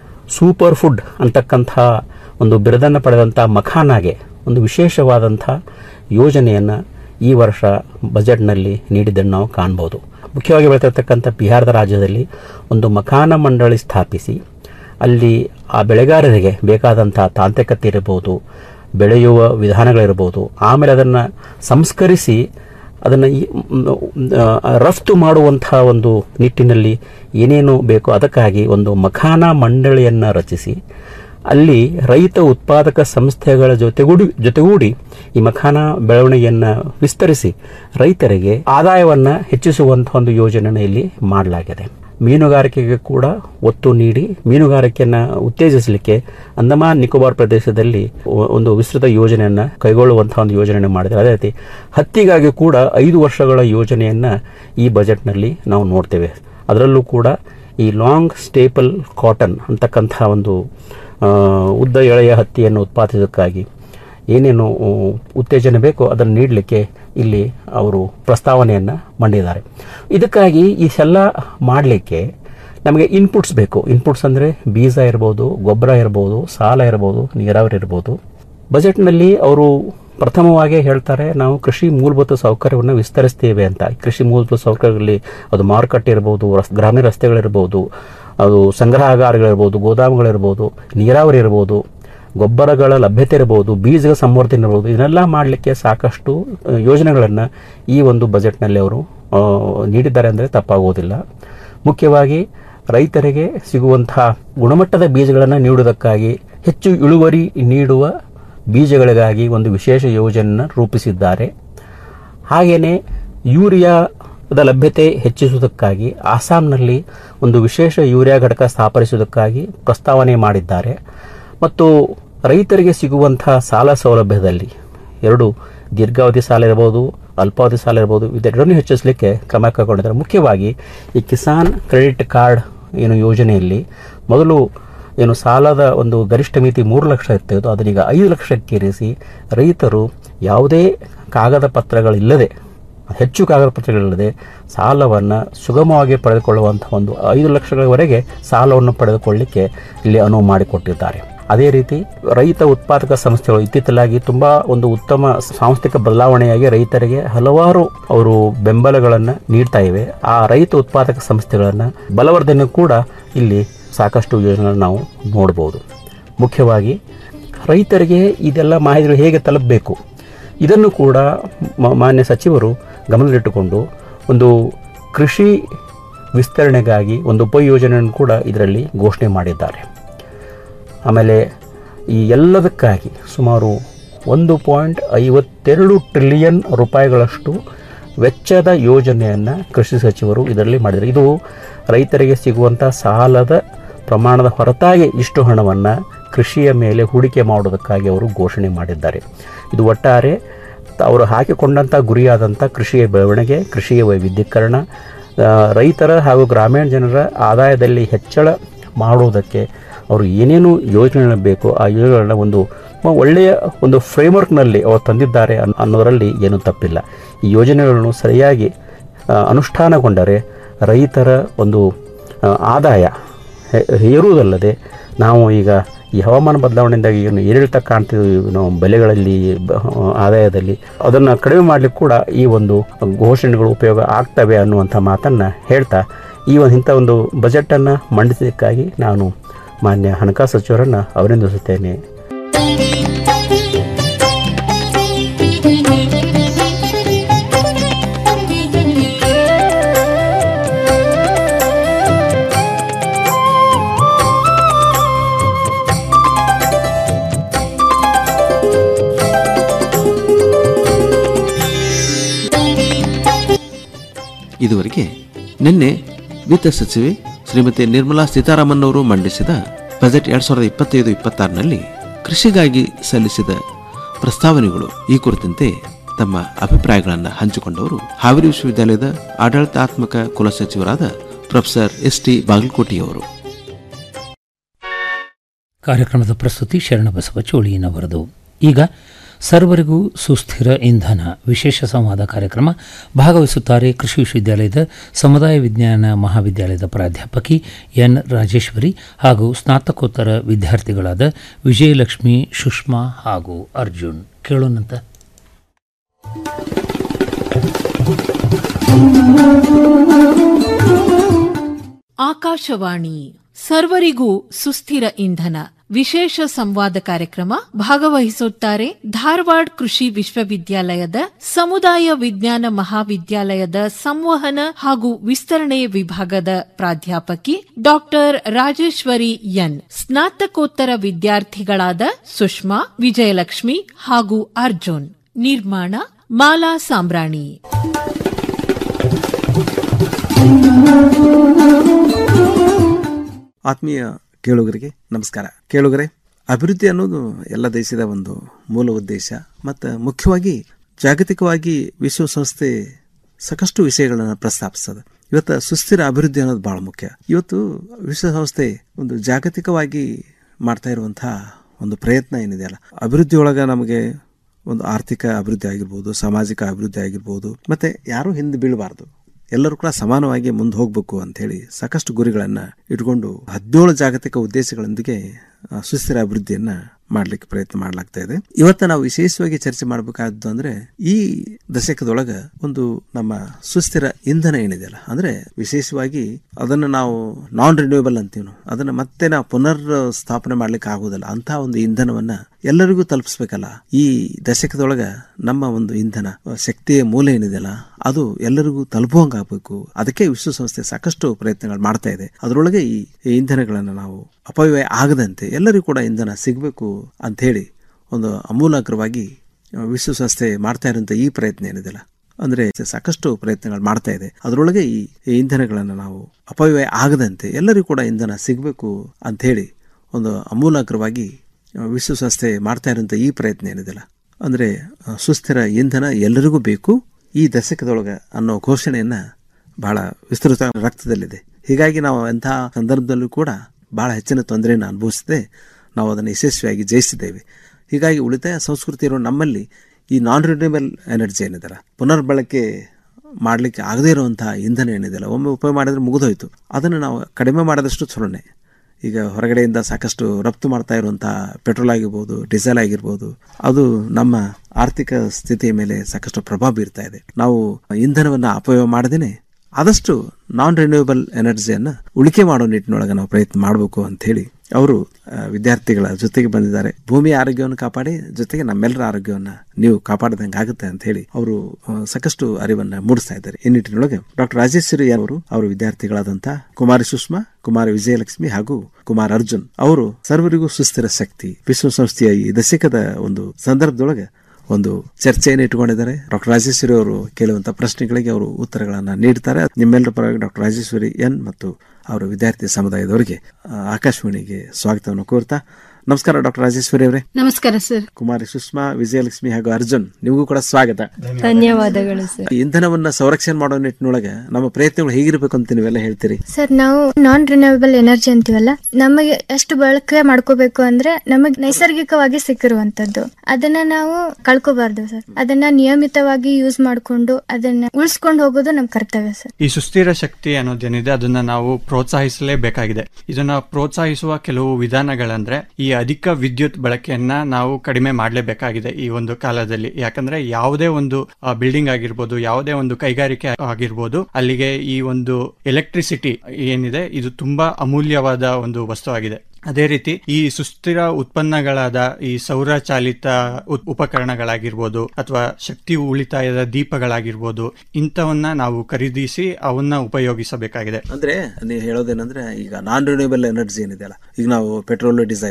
ಸೂಪರ್ ಫುಡ್ ಅಂತಕ್ಕಂಥ ಒಂದು ಬಿರುದನ್ನು ಪಡೆದಂಥ ಮಖಾನಾಗೆ ಒಂದು ವಿಶೇಷವಾದಂಥ ಯೋಜನೆಯನ್ನು ಈ ವರ್ಷ ಬಜೆಟ್ನಲ್ಲಿ ನೀಡಿದ್ದನ್ನು ನಾವು ಕಾಣ್ಬೋದು ಮುಖ್ಯವಾಗಿ ಬೆಳೆತಿರ್ತಕ್ಕಂಥ ಬಿಹಾರದ ರಾಜ್ಯದಲ್ಲಿ ಒಂದು ಮಖಾನ ಮಂಡಳಿ ಸ್ಥಾಪಿಸಿ ಅಲ್ಲಿ ಆ ಬೆಳೆಗಾರರಿಗೆ ಬೇಕಾದಂಥ ತಾಂತ್ರಿಕತೆ ಇರಬಹುದು ಬೆಳೆಯುವ ವಿಧಾನಗಳಿರ್ಬೋದು ಆಮೇಲೆ ಅದನ್ನು ಸಂಸ್ಕರಿಸಿ ಅದನ್ನು ಈ ಮ್, ಆ, ರಫ್ತು ಮಾಡುವಂಥ ಒಂದು ನಿಟ್ಟಿನಲ್ಲಿ ಏನೇನು ಬೇಕೋ ಅದಕ್ಕಾಗಿ ಒಂದು ಮಖಾನ ಮಂಡಳಿಯನ್ನು ರಚಿಸಿ ಅಲ್ಲಿ ರೈತ ಉತ್ಪಾದಕ ಸಂಸ್ಥೆಗಳ ಜೊತೆಗೂಡಿ ಜೊತೆಗೂಡಿ ಈ ಮಖಾನ ಬೆಳವಣಿಗೆಯನ್ನು ವಿಸ್ತರಿಸಿ ರೈತರಿಗೆ ಆದಾಯವನ್ನು ಹೆಚ್ಚಿಸುವಂಥ ಒಂದು ಯೋಜನೆಯನ್ನು ಇಲ್ಲಿ ಮಾಡಲಾಗಿದೆ ಮೀನುಗಾರಿಕೆಗೆ ಕೂಡ ಒತ್ತು ನೀಡಿ ಮೀನುಗಾರಿಕೆಯನ್ನು ಉತ್ತೇಜಿಸಲಿಕ್ಕೆ ಅಂಡಮಾನ್ ನಿಕೋಬಾರ್ ಪ್ರದೇಶದಲ್ಲಿ ಒ- ಒಂದು ವಿಸ್ತೃತ ಯೋಜನೆಯನ್ನು ಕೈಗೊಳ್ಳುವಂತಹ ಒಂದು ಯೋಜನೆಯನ್ನು ಮಾಡಿದ್ದಾರೆ ಅದೇ ರೀತಿ ಹತ್ತಿಗಾಗಿ ಕೂಡ ಐದು ವರ್ಷಗಳ ಯೋಜನೆಯನ್ನು ಈ ಬಜೆಟ್ನಲ್ಲಿ ನಾವು ನೋಡ್ತೇವೆ ಅದರಲ್ಲೂ ಕೂಡ ಈ ಲಾಂಗ್ ಸ್ಟೇಪಲ್ ಕಾಟನ್ ಅಂತಕ್ಕಂಥ ಒಂದು ಆ, ಉದ್ದ ಎಳೆಯ ಹತ್ತಿಯನ್ನು ಉತ್ಪಾದಿಸೋದಕ್ಕಾಗಿ ಏನೇನು ಉ, ಉತ್ತೇಜನ ಬೇಕೋ ಅದನ್ನು ನೀಡಲಿಕ್ಕೆ ಇಲ್ಲಿ ಅವರು ಪ್ರಸ್ತಾವನೆಯನ್ನು ಮಾಡಿದ್ದಾರೆ ಇದಕ್ಕಾಗಿ ಇಷ್ಟೆಲ್ಲ ಮಾಡಲಿಕ್ಕೆ ನಮಗೆ ಇನ್ಪುಟ್ಸ್ ಬೇಕು ಇನ್ಪುಟ್ಸ್ ಅಂದರೆ ಬೀಜ ಇರ್ಬೋದು ಗೊಬ್ಬರ ಇರ್ಬೋದು ಸಾಲ ಇರ್ಬೋದು ನೀರಾವರಿ ಇರ್ಬೋದು ಬಜೆಟ್ನಲ್ಲಿ ಅವರು ಪ್ರಥಮವಾಗಿ ಹೇಳ್ತಾರೆ ನಾವು ಕೃಷಿ ಮೂಲಭೂತ ಸೌಕರ್ಯವನ್ನು ವಿಸ್ತರಿಸ್ತೇವೆ ಅಂತ ಕೃಷಿ ಮೂಲಭೂತ ಸೌಕರ್ಯಗಳಲ್ಲಿ ಅದು ಮಾರುಕಟ್ಟೆ ಇರ್ಬೋದು ರಸ್- ಗ್ರಾಮೀಣ ರಸ್ತೆಗಳಿರ್ಬೋದು ಅದು ಸಂಗ್ರಹಾಗಾರಗಳಿರ್ಬೋದು ಗೋದಾಮುಗಳಿರ್ಬೋದು ನೀರಾವರಿ ಇರ್ಬೋದು ಗೊಬ್ಬರಗಳ ಲಭ್ಯತೆ ಇರಬಹುದು ಬೀಜದ ಸಂವರ್ಧನೆ ಇರಬಹುದು ಇದನ್ನೆಲ್ಲ ಮಾಡಲಿಕ್ಕೆ ಸಾಕಷ್ಟು ಯೋಜನೆಗಳನ್ನು ಈ ಒಂದು ಬಜೆಟ್ನಲ್ಲಿ ಅವರು ಆ, ನೀಡಿದ್ದಾರೆ ಅಂದರೆ ತಪ್ಪಾಗುವುದಿಲ್ಲ ಮುಖ್ಯವಾಗಿ ರೈತರಿಗೆ ಸಿಗುವಂತಹ ಗುಣಮಟ್ಟದ ಬೀಜಗಳನ್ನು ನೀಡುವುದಕ್ಕಾಗಿ ಹೆಚ್ಚು ಇಳುವರಿ ನೀಡುವ ಬೀಜಗಳಿಗಾಗಿ ಒಂದು ವಿಶೇಷ ಯೋಜನೆಯನ್ನು ರೂಪಿಸಿದ್ದಾರೆ ಹಾಗೆಯೇ ಯೂರಿಯಾದ ಲಭ್ಯತೆ ಹೆಚ್ಚಿಸುವುದಕ್ಕಾಗಿ ಆಸಾಂನಲ್ಲಿ ಒಂದು ವಿಶೇಷ ಯೂರಿಯಾ ಘಟಕ ಸ್ಥಾಪಿಸುವುದಕ್ಕಾಗಿ ಪ್ರಸ್ತಾವನೆ ಮಾಡಿದ್ದಾರೆ ಮತ್ತು ರೈತರಿಗೆ ಸಿಗುವಂತಹ ಸಾಲ ಸೌಲಭ್ಯದಲ್ಲಿ ಎರಡು ದೀರ್ಘಾವಧಿ ಸಾಲ ಇರಬಹುದು ಅಲ್ಪಾವಧಿ ಸಾಲ ಇರಬಹುದು ಇದೆರಡನ್ನೂ ಹೆಚ್ಚಿಸಲಿಕ್ಕೆ ಕ್ರಮ ಕೈಗೊಂಡಿದ್ದಾರೆ ಮುಖ್ಯವಾಗಿ ಈ ಕಿಸಾನ್ ಕ್ರೆಡಿಟ್ ಕಾರ್ಡ್ ಏನು ಯೋಜನೆಯಲ್ಲಿ ಮೊದಲು ಏನು ಸಾಲದ ಒಂದು ಗರಿಷ್ಠ ಮಿತಿ ಮೂರು ಲಕ್ಷ ಇರ್ತಿದ್ದು ಅದನ್ನೀಗ ಐದು ಲಕ್ಷಕ್ಕೇರಿಸಿ ರೈತರು ಯಾವುದೇ ಕಾಗದ ಪತ್ರಗಳಿಲ್ಲದೆ ಹೆಚ್ಚು ಕಾಗದ ಪತ್ರಗಳಿಲ್ಲದೆ ಸಾಲವನ್ನು ಸುಗಮವಾಗಿ ಪಡೆದುಕೊಳ್ಳುವಂಥ ಒಂದು ಐದು ಲಕ್ಷಗಳವರೆಗೆ ಸಾಲವನ್ನು ಪಡೆದುಕೊಳ್ಳಲಿಕ್ಕೆ ಇಲ್ಲಿ ಅನುವು ಮಾಡಿಕೊಟ್ಟಿದ್ದಾರೆ ಅದೇ ರೀತಿ ರೈತ ಉತ್ಪಾದಕ ಸಂಸ್ಥೆಗಳು ಇತ್ತೀಚಲಾಗಿ ತುಂಬ ಒಂದು ಉತ್ತಮ ಸಾಂಸ್ಥಿಕ ಬದಲಾವಣೆಯಾಗಿ ರೈತರಿಗೆ ಹಲವಾರು ಅವರು ಬೆಂಬಲಗಳನ್ನು ನೀಡ್ತಾ ಇವೆ ಆ ರೈತ ಉತ್ಪಾದಕ ಸಂಸ್ಥೆಗಳನ್ನು ಬಲವರ್ಧನೆ ಕೂಡ ಇಲ್ಲಿ ಸಾಕಷ್ಟು ಯೋಜನೆಗಳನ್ನು ನಾವು ನೋಡ್ಬೋದು ಮುಖ್ಯವಾಗಿ ರೈತರಿಗೆ ಇದೆಲ್ಲ ಮಾಹಿತಿಗಳು ಹೇಗೆ ತಲುಪಬೇಕು ಇದನ್ನು ಕೂಡ ಮ- ಮಾನ್ಯ ಸಚಿವರು ಗಮನದಲ್ಲಿಟ್ಟುಕೊಂಡು ಒಂದು ಕೃಷಿ ವಿಸ್ತರಣೆಗಾಗಿ ಒಂದು ಉಪಯೋಜನೆಯನ್ನು ಕೂಡ ಇದರಲ್ಲಿ ಘೋಷಣೆ ಮಾಡಿದ್ದಾರೆ ಆಮೇಲೆ ಈ ಎಲ್ಲದಕ್ಕಾಗಿ ಸುಮಾರು ಒಂದು ಪಾಯಿಂಟ್ ಐವತ್ತೆರಡು ಟ್ರಿಲಿಯನ್ ರೂಪಾಯಿಗಳಷ್ಟು ವೆಚ್ಚದ ಯೋಜನೆಯನ್ನು ಕೃಷಿ ಸಚಿವರು ಇದರಲ್ಲಿ ಮಾಡಿದ್ದಾರೆ ಇದು ರೈತರಿಗೆ ಸಿಗುವಂಥ ಸಾಲದ ಪ್ರಮಾಣದ ಹೊರತಾಗಿ ಇಷ್ಟು ಹಣವನ್ನು ಕೃಷಿಯ ಮೇಲೆ ಹೂಡಿಕೆ ಮಾಡುವುದಕ್ಕಾಗಿ ಅವರು ಘೋಷಣೆ ಮಾಡಿದ್ದಾರೆ ಇದು ಒಟ್ಟಾರೆ ತ- ಅವರು ಹಾಕಿಕೊಂಡಂಥ ಗುರಿಯಾದಂಥ ಕೃಷಿಯ ಬೆಳವಣಿಗೆ ಕೃಷಿಯ ವೈವಿಧ್ಯೀಕರಣ ಆ, ರೈತರ ಹಾಗೂ ಗ್ರಾಮೀಣ ಜನರ ಆದಾಯದಲ್ಲಿ ಹೆಚ್ಚಳ ಮಾಡುವುದಕ್ಕೆ ಅವರು ಏನೇನು ಯೋಜನೆಗಳು ಬೇಕು ಆ ಯೋಜನೆಗಳನ್ನ ಒಂದು ಮ- ಒಳ್ಳೆಯ ಒಂದು ಫ್ರೇಮ್ವರ್ಕ್ನಲ್ಲಿ ಅವರು ತಂದಿದ್ದಾರೆ ಅನ್- ಅನ್ನೋದರಲ್ಲಿ ಏನೂ ತಪ್ಪಿಲ್ಲ ಈ ಯೋಜನೆಗಳನ್ನು ಸರಿಯಾಗಿ ಆ, ಅನುಷ್ಠಾನಗೊಂಡರೆ ರೈತರ ಒಂದು ಆ, ಆದಾಯ ಹೆ- ಏರುವುದಲ್ಲದೆ ನಾವು ಈಗ ಈ ಹವಾಮಾನ ಬದಲಾವಣೆಯಿಂದಾಗಿ ಏನು ಏರಿಳಿತ ಕಾಣ್ತಿದ್ವಿ ನಾವು ಬೆಲೆಗಳಲ್ಲಿ ಬ- ಆದಾಯದಲ್ಲಿ ಅದನ್ನು ಕಡಿಮೆ ಮಾಡಲಿಕ್ಕೆ ಕೂಡ ಈ ಒಂದು ಘೋಷಣೆಗಳು ಉಪಯೋಗ ಆಗ್ತವೆ ಅನ್ನುವಂಥ ಮಾತನ್ನು ಹೇಳ್ತಾ ಈ ಒಂದು ಇಂಥ ಒಂದು ಬಜೆಟನ್ನು ಮಂಡಿಸಿದ್ದಕ್ಕಾಗಿ ನಾನು ಮಾನ್ಯ ಹಣಕಾಸು ಸಚಿವರನ್ನು ಅಭಿನಂದಿಸುತ್ತೇನೆ ಇದುವರೆಗೆ ನಿನ್ನೆ ವಿತ್ತ ಸಚಿವೆ ಶ್ರೀಮತಿ ನಿರ್ಮಲಾ ಸೀತಾರಾಮನ್ ಅವರು ಮಂಡಿಸಿದ ಬಜೆಟ್ ಎರಡ್ ಸಾವಿರದ ಇಪ್ಪತ್ತೈದು ಇಪ್ಪತ್ತಾರನಲ್ಲಿ ಕೃಷಿಗಾಗಿ ಸಲ್ಲಿಸಿದ ಪ್ರಸ್ತಾವನೆಗಳು ಈ ಕುರಿತಂತೆ ತಮ್ಮ ಅಭಿಪ್ರಾಯಗಳನ್ನು ಹಂಚಿಕೊಂಡವರು ಹಾವೇರಿ ವಿಶ್ವವಿದ್ಯಾಲಯದ ಆಡಳಿತಾತ್ಮಕ ಕುಲಸಚಿವರಾದ ಪ್ರೊಫೆಸರ್ ಎಸ್ ಟಿ ಬಾಗಲಕೋಟೆಯವರು ಕಾರ್ಯಕ್ರಮದ ಪ್ರಸ್ತುತಿ ಶರಣಬಸವ ಚೋಳಿಯನವರದು ಈಗ ಸರ್ವರಿಗೂ ಸುಸ್ಥಿರ ಇಂಧನ ವಿಶೇಷ ಸಂವಾದ ಕಾರ್ಯಕ್ರಮ ಭಾಗವಹಿಸುತ್ತಾರೆ ಕೃಷಿ ವಿಶ್ವವಿದ್ಯಾಲಯದ ಸಮುದಾಯ ವಿಜ್ಞಾನ ಮಹಾವಿದ್ಯಾಲಯದ ಪ್ರಾಧ್ಯಾಪಕಿ ಎನ್ ರಾಜೇಶ್ವರಿ ಹಾಗೂ ಸ್ನಾತಕೋತ್ತರ ವಿದ್ಯಾರ್ಥಿಗಳಾದ ವಿಜಯಲಕ್ಷ್ಮಿ ಸುಷ್ಮಾ ಹಾಗೂ ಅರ್ಜುನ್ ಕೇಳೋಣಂತ ಆಕಾಶವಾಣಿ ಸರ್ವರಿಗೂ ಸುಸ್ಥಿರ ಇಂಧನ ವಿಶೇಷ ಸಂವಾದ ಕಾರ್ಯಕ್ರಮ ಭಾಗವಹಿಸುತ್ತಾರೆ ಧಾರವಾಡ ಕೃಷಿ ವಿಶ್ವವಿದ್ಯಾಲಯದ ಸಮುದಾಯ ವಿಜ್ಞಾನ ಮಹಾವಿದ್ಯಾಲಯದ ಸಂವಹನ ಹಾಗೂ ವಿಸ್ತರಣೆ ವಿಭಾಗದ ಪ್ರಾಧ್ಯಾಪಕಿ ಡಾಕ್ಟರ್ ರಾಜೇಶ್ವರಿ ಎನ್ ಸ್ನಾತಕೋತ್ತರ ವಿದ್ಯಾರ್ಥಿಗಳಾದ ಸುಷ್ಮಾ ವಿಜಯಲಕ್ಷ್ಮಿ ಹಾಗೂ ಅರ್ಜುನ್ ನಿರ್ಮಾಣ ಮಾಲಾ ಸಾಂಬ್ರಾಣಿ ಆತ್ಮೀಯ ಕೇಳುಗರಿಗೆ ನಮಸ್ಕಾರ ಕೇಳುಗರೆ ಅಭಿವೃದ್ಧಿ ಅನ್ನೋದು ಎಲ್ಲ ದೇಶದ ಒಂದು ಮೂಲ ಉದ್ದೇಶ ಮತ್ತು ಮುಖ್ಯವಾಗಿ ಜಾಗತಿಕವಾಗಿ ವಿಶ್ವಸಂಸ್ಥೆ ಸಾಕಷ್ಟು ವಿಷಯಗಳನ್ನು ಪ್ರಸ್ತಾಪಿಸ್ತದೆ ಇವತ್ತು ಸುಸ್ಥಿರ ಅಭಿವೃದ್ಧಿ ಅನ್ನೋದು ಬಹಳ ಮುಖ್ಯ ಇವತ್ತು ವಿಶ್ವಸಂಸ್ಥೆ ಒಂದು ಜಾಗತಿಕವಾಗಿ ಮಾಡ್ತಾ ಇರುವಂತಹ ಒಂದು ಪ್ರಯತ್ನ ಏನಿದೆಯಲ್ಲ ಅಭಿವೃದ್ಧಿ ಒಳಗೆ ನಮಗೆ ಒಂದು ಆರ್ಥಿಕ ಅಭಿವೃದ್ಧಿ ಆಗಿರ್ಬೋದು ಸಾಮಾಜಿಕ ಅಭಿವೃದ್ಧಿ ಆಗಿರ್ಬೋದು ಮತ್ತೆ ಯಾರೂ ಹಿಂದೆ ಬೀಳಬಾರ್ದು ಎಲ್ಲರೂ ಕೂಡ ಸಮಾನವಾಗಿ ಮುಂದೆ ಹೋಗಬೇಕು ಅಂತ ಹೇಳಿ ಸಾಕಷ್ಟು ಗುರಿಗಳನ್ನು ಇಟ್ಕೊಂಡು ಹದಿನೇಳು ಜಾಗತಿಕ ಉದ್ದೇಶಗಳೊಂದಿಗೆ ಆ, ಸುಸ್ಥಿರ ಅಭಿವೃದ್ಧಿಯನ್ನ ಮಾಡ್ಲಿಕ್ಕೆ ಪ್ರಯತ್ನ ಮಾಡ್ಲಾಗ್ತಾ ಇದೆ ಇವತ್ತು ನಾವು ವಿಶೇಷವಾಗಿ ಚರ್ಚೆ ಮಾಡಬೇಕಾದ್ದು ಅಂದ್ರೆ ಈ ದಶಕದೊಳಗ ಒಂದು ನಮ್ಮ ಸುಸ್ಥಿರ ಇಂಧನ ಏನಿದೆಯಲ್ಲ ಅಂದ್ರೆ ವಿಶೇಷವಾಗಿ ಅದನ್ನು ನಾವು ನಾನ್ ರಿನ್ಯೂಯಬಲ್ ಅಂತೀವಿ ನಾವು ಅದನ್ನ ಮತ್ತೆ ನಾವು ಪುನರ್ ಸ್ಥಾಪನೆ ಮಾಡ್ಲಿಕ್ಕೆ ಆಗುವುದಿಲ್ಲ ಅಂತ ಒಂದು ಇಂಧನವನ್ನ ಎಲ್ಲರಿಗೂ ತಲುಪಿಸ್ಬೇಕಲ್ಲ ಈ ದಶಕದೊಳಗ ನಮ್ಮ ಒಂದು ಇಂಧನ ಶಕ್ತಿಯ ಮೂಲ ಏನಿದೆಯಲ್ಲ ಅದು ಎಲ್ಲರಿಗೂ ತಲುಪುವಂಗ ಆಗ್ಬೇಕು ಅದಕ್ಕೆ ವಿಶ್ವಸಂಸ್ಥೆ ಸಾಕಷ್ಟು ಪ್ರಯತ್ನಗಳು ಮಾಡ್ತಾ ಇದೆ ಅದರೊಳಗೆ ಈ ಈ ಇಂಧನಗಳನ್ನು ನಾವು ಅಪವ್ಯಯ ಆಗದಂತೆ ಎಲ್ಲರಿಗೂ ಕೂಡ ಇಂಧನ ಸಿಗಬೇಕು ಅಂತ ಹೇಳಿ ಒಂದು ಅಮೂಲಾಗ್ರವಾಗಿ ಆ, ವಿಶ್ವಸಂಸ್ಥೆ ಮಾಡ್ತಾ ಇರುವಂತ ಈ ಪ್ರಯತ್ನ ಏನಿದೆಯಲ್ಲ ಅಂದ್ರೆ ಸಾಕಷ್ಟು ಪ್ರಯತ್ನಗಳು ಮಾಡ್ತಾ ಇದೆ ಅದರೊಳಗೆ ಈ ಈ ಇಂಧನಗಳನ್ನು ನಾವು ಅಪವ್ಯಯ ಆಗದಂತೆ ಎಲ್ಲರಿಗೂ ಕೂಡ ಇಂಧನ ಸಿಗಬೇಕು ಅಂತ ಹೇಳಿ ಒಂದು ಅಮೂಲಾಗ್ರವಾಗಿ ಆ, ವಿಶ್ವಸಂಸ್ಥೆ ಮಾಡ್ತಾ ಇರುವಂತ ಈ ಪ್ರಯತ್ನ ಏನಿದೆಯಲ್ಲ ಅಂದ್ರೆ ಆ, ಸುಸ್ಥಿರ ಇಂಧನ ಎಲ್ಲರಿಗೂ ಬೇಕು ಈ ದಶಕದೊಳಗೆ ಅನ್ನೋ ಘೋಷಣೆಯನ್ನ ಬಹಳ ವಿಸ್ತೃತ ರಕ್ತದಲ್ಲಿದೆ ಹೀಗಾಗಿ ನಾವು ಎಂತಹ ಸಂದರ್ಭದಲ್ಲೂ ಕೂಡ ಬಹಳ ಹೆಚ್ಚಿನ ತೊಂದರೆಯನ್ನು ಅನುಭವಿಸದೆ ನಾವು ಅದನ್ನು ಯಶಸ್ವಿಯಾಗಿ ಜಯಿಸಿದ್ದೇವೆ ಹೀಗಾಗಿ ಉಳಿತಾಯ ಸಂಸ್ಕೃತಿ ಇರೋ ನಮ್ಮಲ್ಲಿ ಈ ನಾನ್ ರಿನ್ಯೂಬಲ್ ಎನರ್ಜಿ ಏನಿದೆಯಲ್ಲ ಪುನರ್ಬಳಕೆ ಮಾಡಲಿಕ್ಕೆ ಆಗದೇ ಇರುವಂತಹ ಇಂಧನ ಏನಿದೆಯಲ್ಲ ಒಮ್ಮೆ ಉಪಯೋಗ ಮಾಡಿದ್ರೆ ಮುಗಿದೋಯ್ತು ಅದನ್ನು ನಾವು ಕಡಿಮೆ ಮಾಡಿದಷ್ಟು ಚಲೋನೆ ಈಗ ಹೊರಗಡೆಯಿಂದ ಸಾಕಷ್ಟು ರಫ್ತು ಮಾಡ್ತಾ ಇರುವಂತಹ ಪೆಟ್ರೋಲ್ ಆಗಿರ್ಬೋದು ಡೀಸೆಲ್ ಆಗಿರ್ಬೋದು ಅದು ನಮ್ಮ ಆರ್ಥಿಕ ಸ್ಥಿತಿಯ ಮೇಲೆ ಸಾಕಷ್ಟು ಪ್ರಭಾವ ಬೀರ್ತಾ ಇದೆ ನಾವು ಇಂಧನವನ್ನು ಅಪವ್ಯಯ ಮಾಡದೇನೆ ಆದಷ್ಟು ನಾನ್ ರಿನ್ಯೂಯಬಲ್ ಎನರ್ಜಿಯನ್ನು ಉಳಿಕೆ ಮಾಡೋ ನಿಟ್ಟಿನೊಳಗೆ ನಾವು ಪ್ರಯತ್ನ ಮಾಡಬೇಕು ಅಂತ ಹೇಳಿ ಅವರು ಆ, ವಿದ್ಯಾರ್ಥಿಗಳ ಜೊತೆಗೆ ಬಂದಿದ್ದಾರೆ ಭೂಮಿಯ ಆರೋಗ್ಯವನ್ನು ಕಾಪಾಡಿ ಜೊತೆಗೆ ನಮ್ಮೆಲ್ಲರ ಆರೋಗ್ಯವನ್ನ ನೀವು ಕಾಪಾಡದಂಗೆ ಆಗುತ್ತೆ ಅಂತ ಹೇಳಿ ಅವರು ಆ, ಸಾಕಷ್ಟು ಅರಿವನ್ನ ಮೂಡಿಸ್ತಾ ಇದ್ದಾರೆ ಈ ನಿಟ್ಟಿನೊಳಗೆ ಡಾಕ್ಟರ್ ರಾಜೇಶ್ವರಿ ಅವರು ಅವರು ವಿದ್ಯಾರ್ಥಿಗಳಾದಂತಹ ಕುಮಾರಿ ಸುಷ್ಮಾ ಕುಮಾರಿ ವಿಜಯಲಕ್ಷ್ಮಿ ಹಾಗೂ ಕುಮಾರ್ ಅರ್ಜುನ್ ಅವರು ಸರ್ವರಿಗೂ ಸುಸ್ಥಿರ ಶಕ್ತಿ ವಿಶ್ವಸಂಸ್ಥೆಯ ಈ ದಶಕದ ಒಂದು ಸಂದರ್ಭದೊಳಗೆ ಒಂದು ಚರ್ಚೆಯನ್ನು ಇಟ್ಟುಕೊಂಡಿದ್ದಾರೆ ಡಾಕ್ಟರ್ ರಾಜೇಶ್ವರಿ ಅವರು ಕೇಳುವಂತ ಪ್ರಶ್ನೆಗಳಿಗೆ ಅವರು ಉತ್ತರಗಳನ್ನ ನೀಡ್ತಾರೆ ನಿಮ್ಮೆಲ್ಲರ ಪರವಾಗಿ ಡಾಕ್ಟರ್ ರಾಜೇಶ್ವರಿ ಎನ್ ಮತ್ತು ಅವರ ವಿದ್ಯಾರ್ಥಿ ಸಮುದಾಯದವರಿಗೆ ಆ, ಆಕಾಶವಾಣಿಗೆ ಸ್ವಾಗತವನ್ನು ಕೋರ್ತಾ ನಮಸ್ಕಾರ ಡಾಕ್ಟರ್ ರಾಜೇಶ್ವರಿ ಅವರೇ ನಮಸ್ಕಾರ ಸರ್ ಕುಮಾರಿ ಸುಷ್ಮಾ ವಿಜಯಲಕ್ಷ್ಮಿ ಹಾಗೂ ಅರ್ಜುನ್ ನಿಮಗೂ ಕೂಡ ಸ್ವಾಗತ ಧನ್ಯವಾದಗಳು ಸರ್ ಈ ಇಂಧನವನ್ನ ಸಂರಕ್ಷಣೆ ಮಾಡೋ ನಿಟ್ಟಿನೊಳಗೆ ನಮ್ಮ ಪ್ರಯತ್ನಗಳು ಹೇಗಿರ್ಬೇಕು ಅಂತ ನೀವೆಲ್ಲ ಹೇಳ್ತೀರಿ ಸರ್ ನಾವು ನಾನ್ ರಿನ್ಯೂವಬಲ್ ಎನರ್ಜಿ ಅಂತೀವಲ್ಲ ನಮಗೆ ಎಷ್ಟು ಬಳಕೆ ಮಾಡ್ಕೋಬೇಕು ಅಂದ್ರೆ ನಮಗೆ ನೈಸರ್ಗಿಕವಾಗಿ ಸಿಕ್ಕಿರುವಂತದ್ದು ಅದನ್ನ ನಾವು ಕಳ್ಕೋಬಾರ್ದು ಸರ್ ಅದನ್ನ ನಿಯಮಿತವಾಗಿ ಯೂಸ್ ಮಾಡ್ಕೊಂಡು ಅದನ್ನ ಉಳಿಸ್ಕೊಂಡು ಹೋಗೋದು ನಮ್ ಕರ್ತವ್ಯ ಸರ್ ಈ ಸುಸ್ಥಿರ ಶಕ್ತಿ ಅನ್ನೋದೇನಿದೆ ಅದನ್ನ ನಾವು ಪ್ರೋತ್ಸಾಹಿಸಲೇಬೇಕಾಗಿದೆ ಇದನ್ನ ಪ್ರೋತ್ಸಾಹಿಸುವ ಕೆಲವು ವಿಧಾನಗಳಂದ್ರೆ ಈ ಅಧಿಕ ವಿದ್ಯುತ್ ಬಳಕೆಯನ್ನ ನಾವು ಕಡಿಮೆ ಮಾಡಲೇಬೇಕಾಗಿದೆ ಈ ಒಂದು ಕಾಲದಲ್ಲಿ ಯಾಕಂದ್ರೆ ಯಾವುದೇ ಒಂದು ಬಿಲ್ಡಿಂಗ್ ಆಗಿರ್ಬೋದು ಯಾವುದೇ ಒಂದು ಕೈಗಾರಿಕೆ ಆಗಿರ್ಬೋದು ಅಲ್ಲಿಗೆ ಈ ಒಂದು ಎಲೆಕ್ಟ್ರಿಸಿಟಿ ಏನಿದೆ ಇದು ತುಂಬಾ ಅಮೂಲ್ಯವಾದ ಒಂದು ವಸ್ತು ಆಗಿದೆ ಅದೇ ರೀತಿ ಈ ಸುಸ್ಥಿರ ಉತ್ಪನ್ನಗಳಾದ ಈ ಸೌರ ಚಾಲಿತ ಉತ್- ಉಪಕರಣಗಳಾಗಿರ್ಬೋದು ಅಥವಾ ಶಕ್ತಿ ಉಳಿತಾಯದ ದೀಪಗಳಾಗಿರ್ಬೋದು ಇಂಥವನ್ನ ನಾವು ಖರೀದಿಸಿ ಅವನ್ನ ಉಪಯೋಗಿಸಬೇಕಾಗಿದೆ ಅಂದ್ರೆ ನೀವು ಹೇಳೋದೇನಂದ್ರೆ ಈಗ ನಾನ್ ರಿನ್ಯೂಯಬಲ್ ಎನರ್ಜಿ ಏನಿದೆಯಲ್ಲ ಈಗ ನಾವು ಪೆಟ್ರೋಲ್ ಡೀಸೆಲ್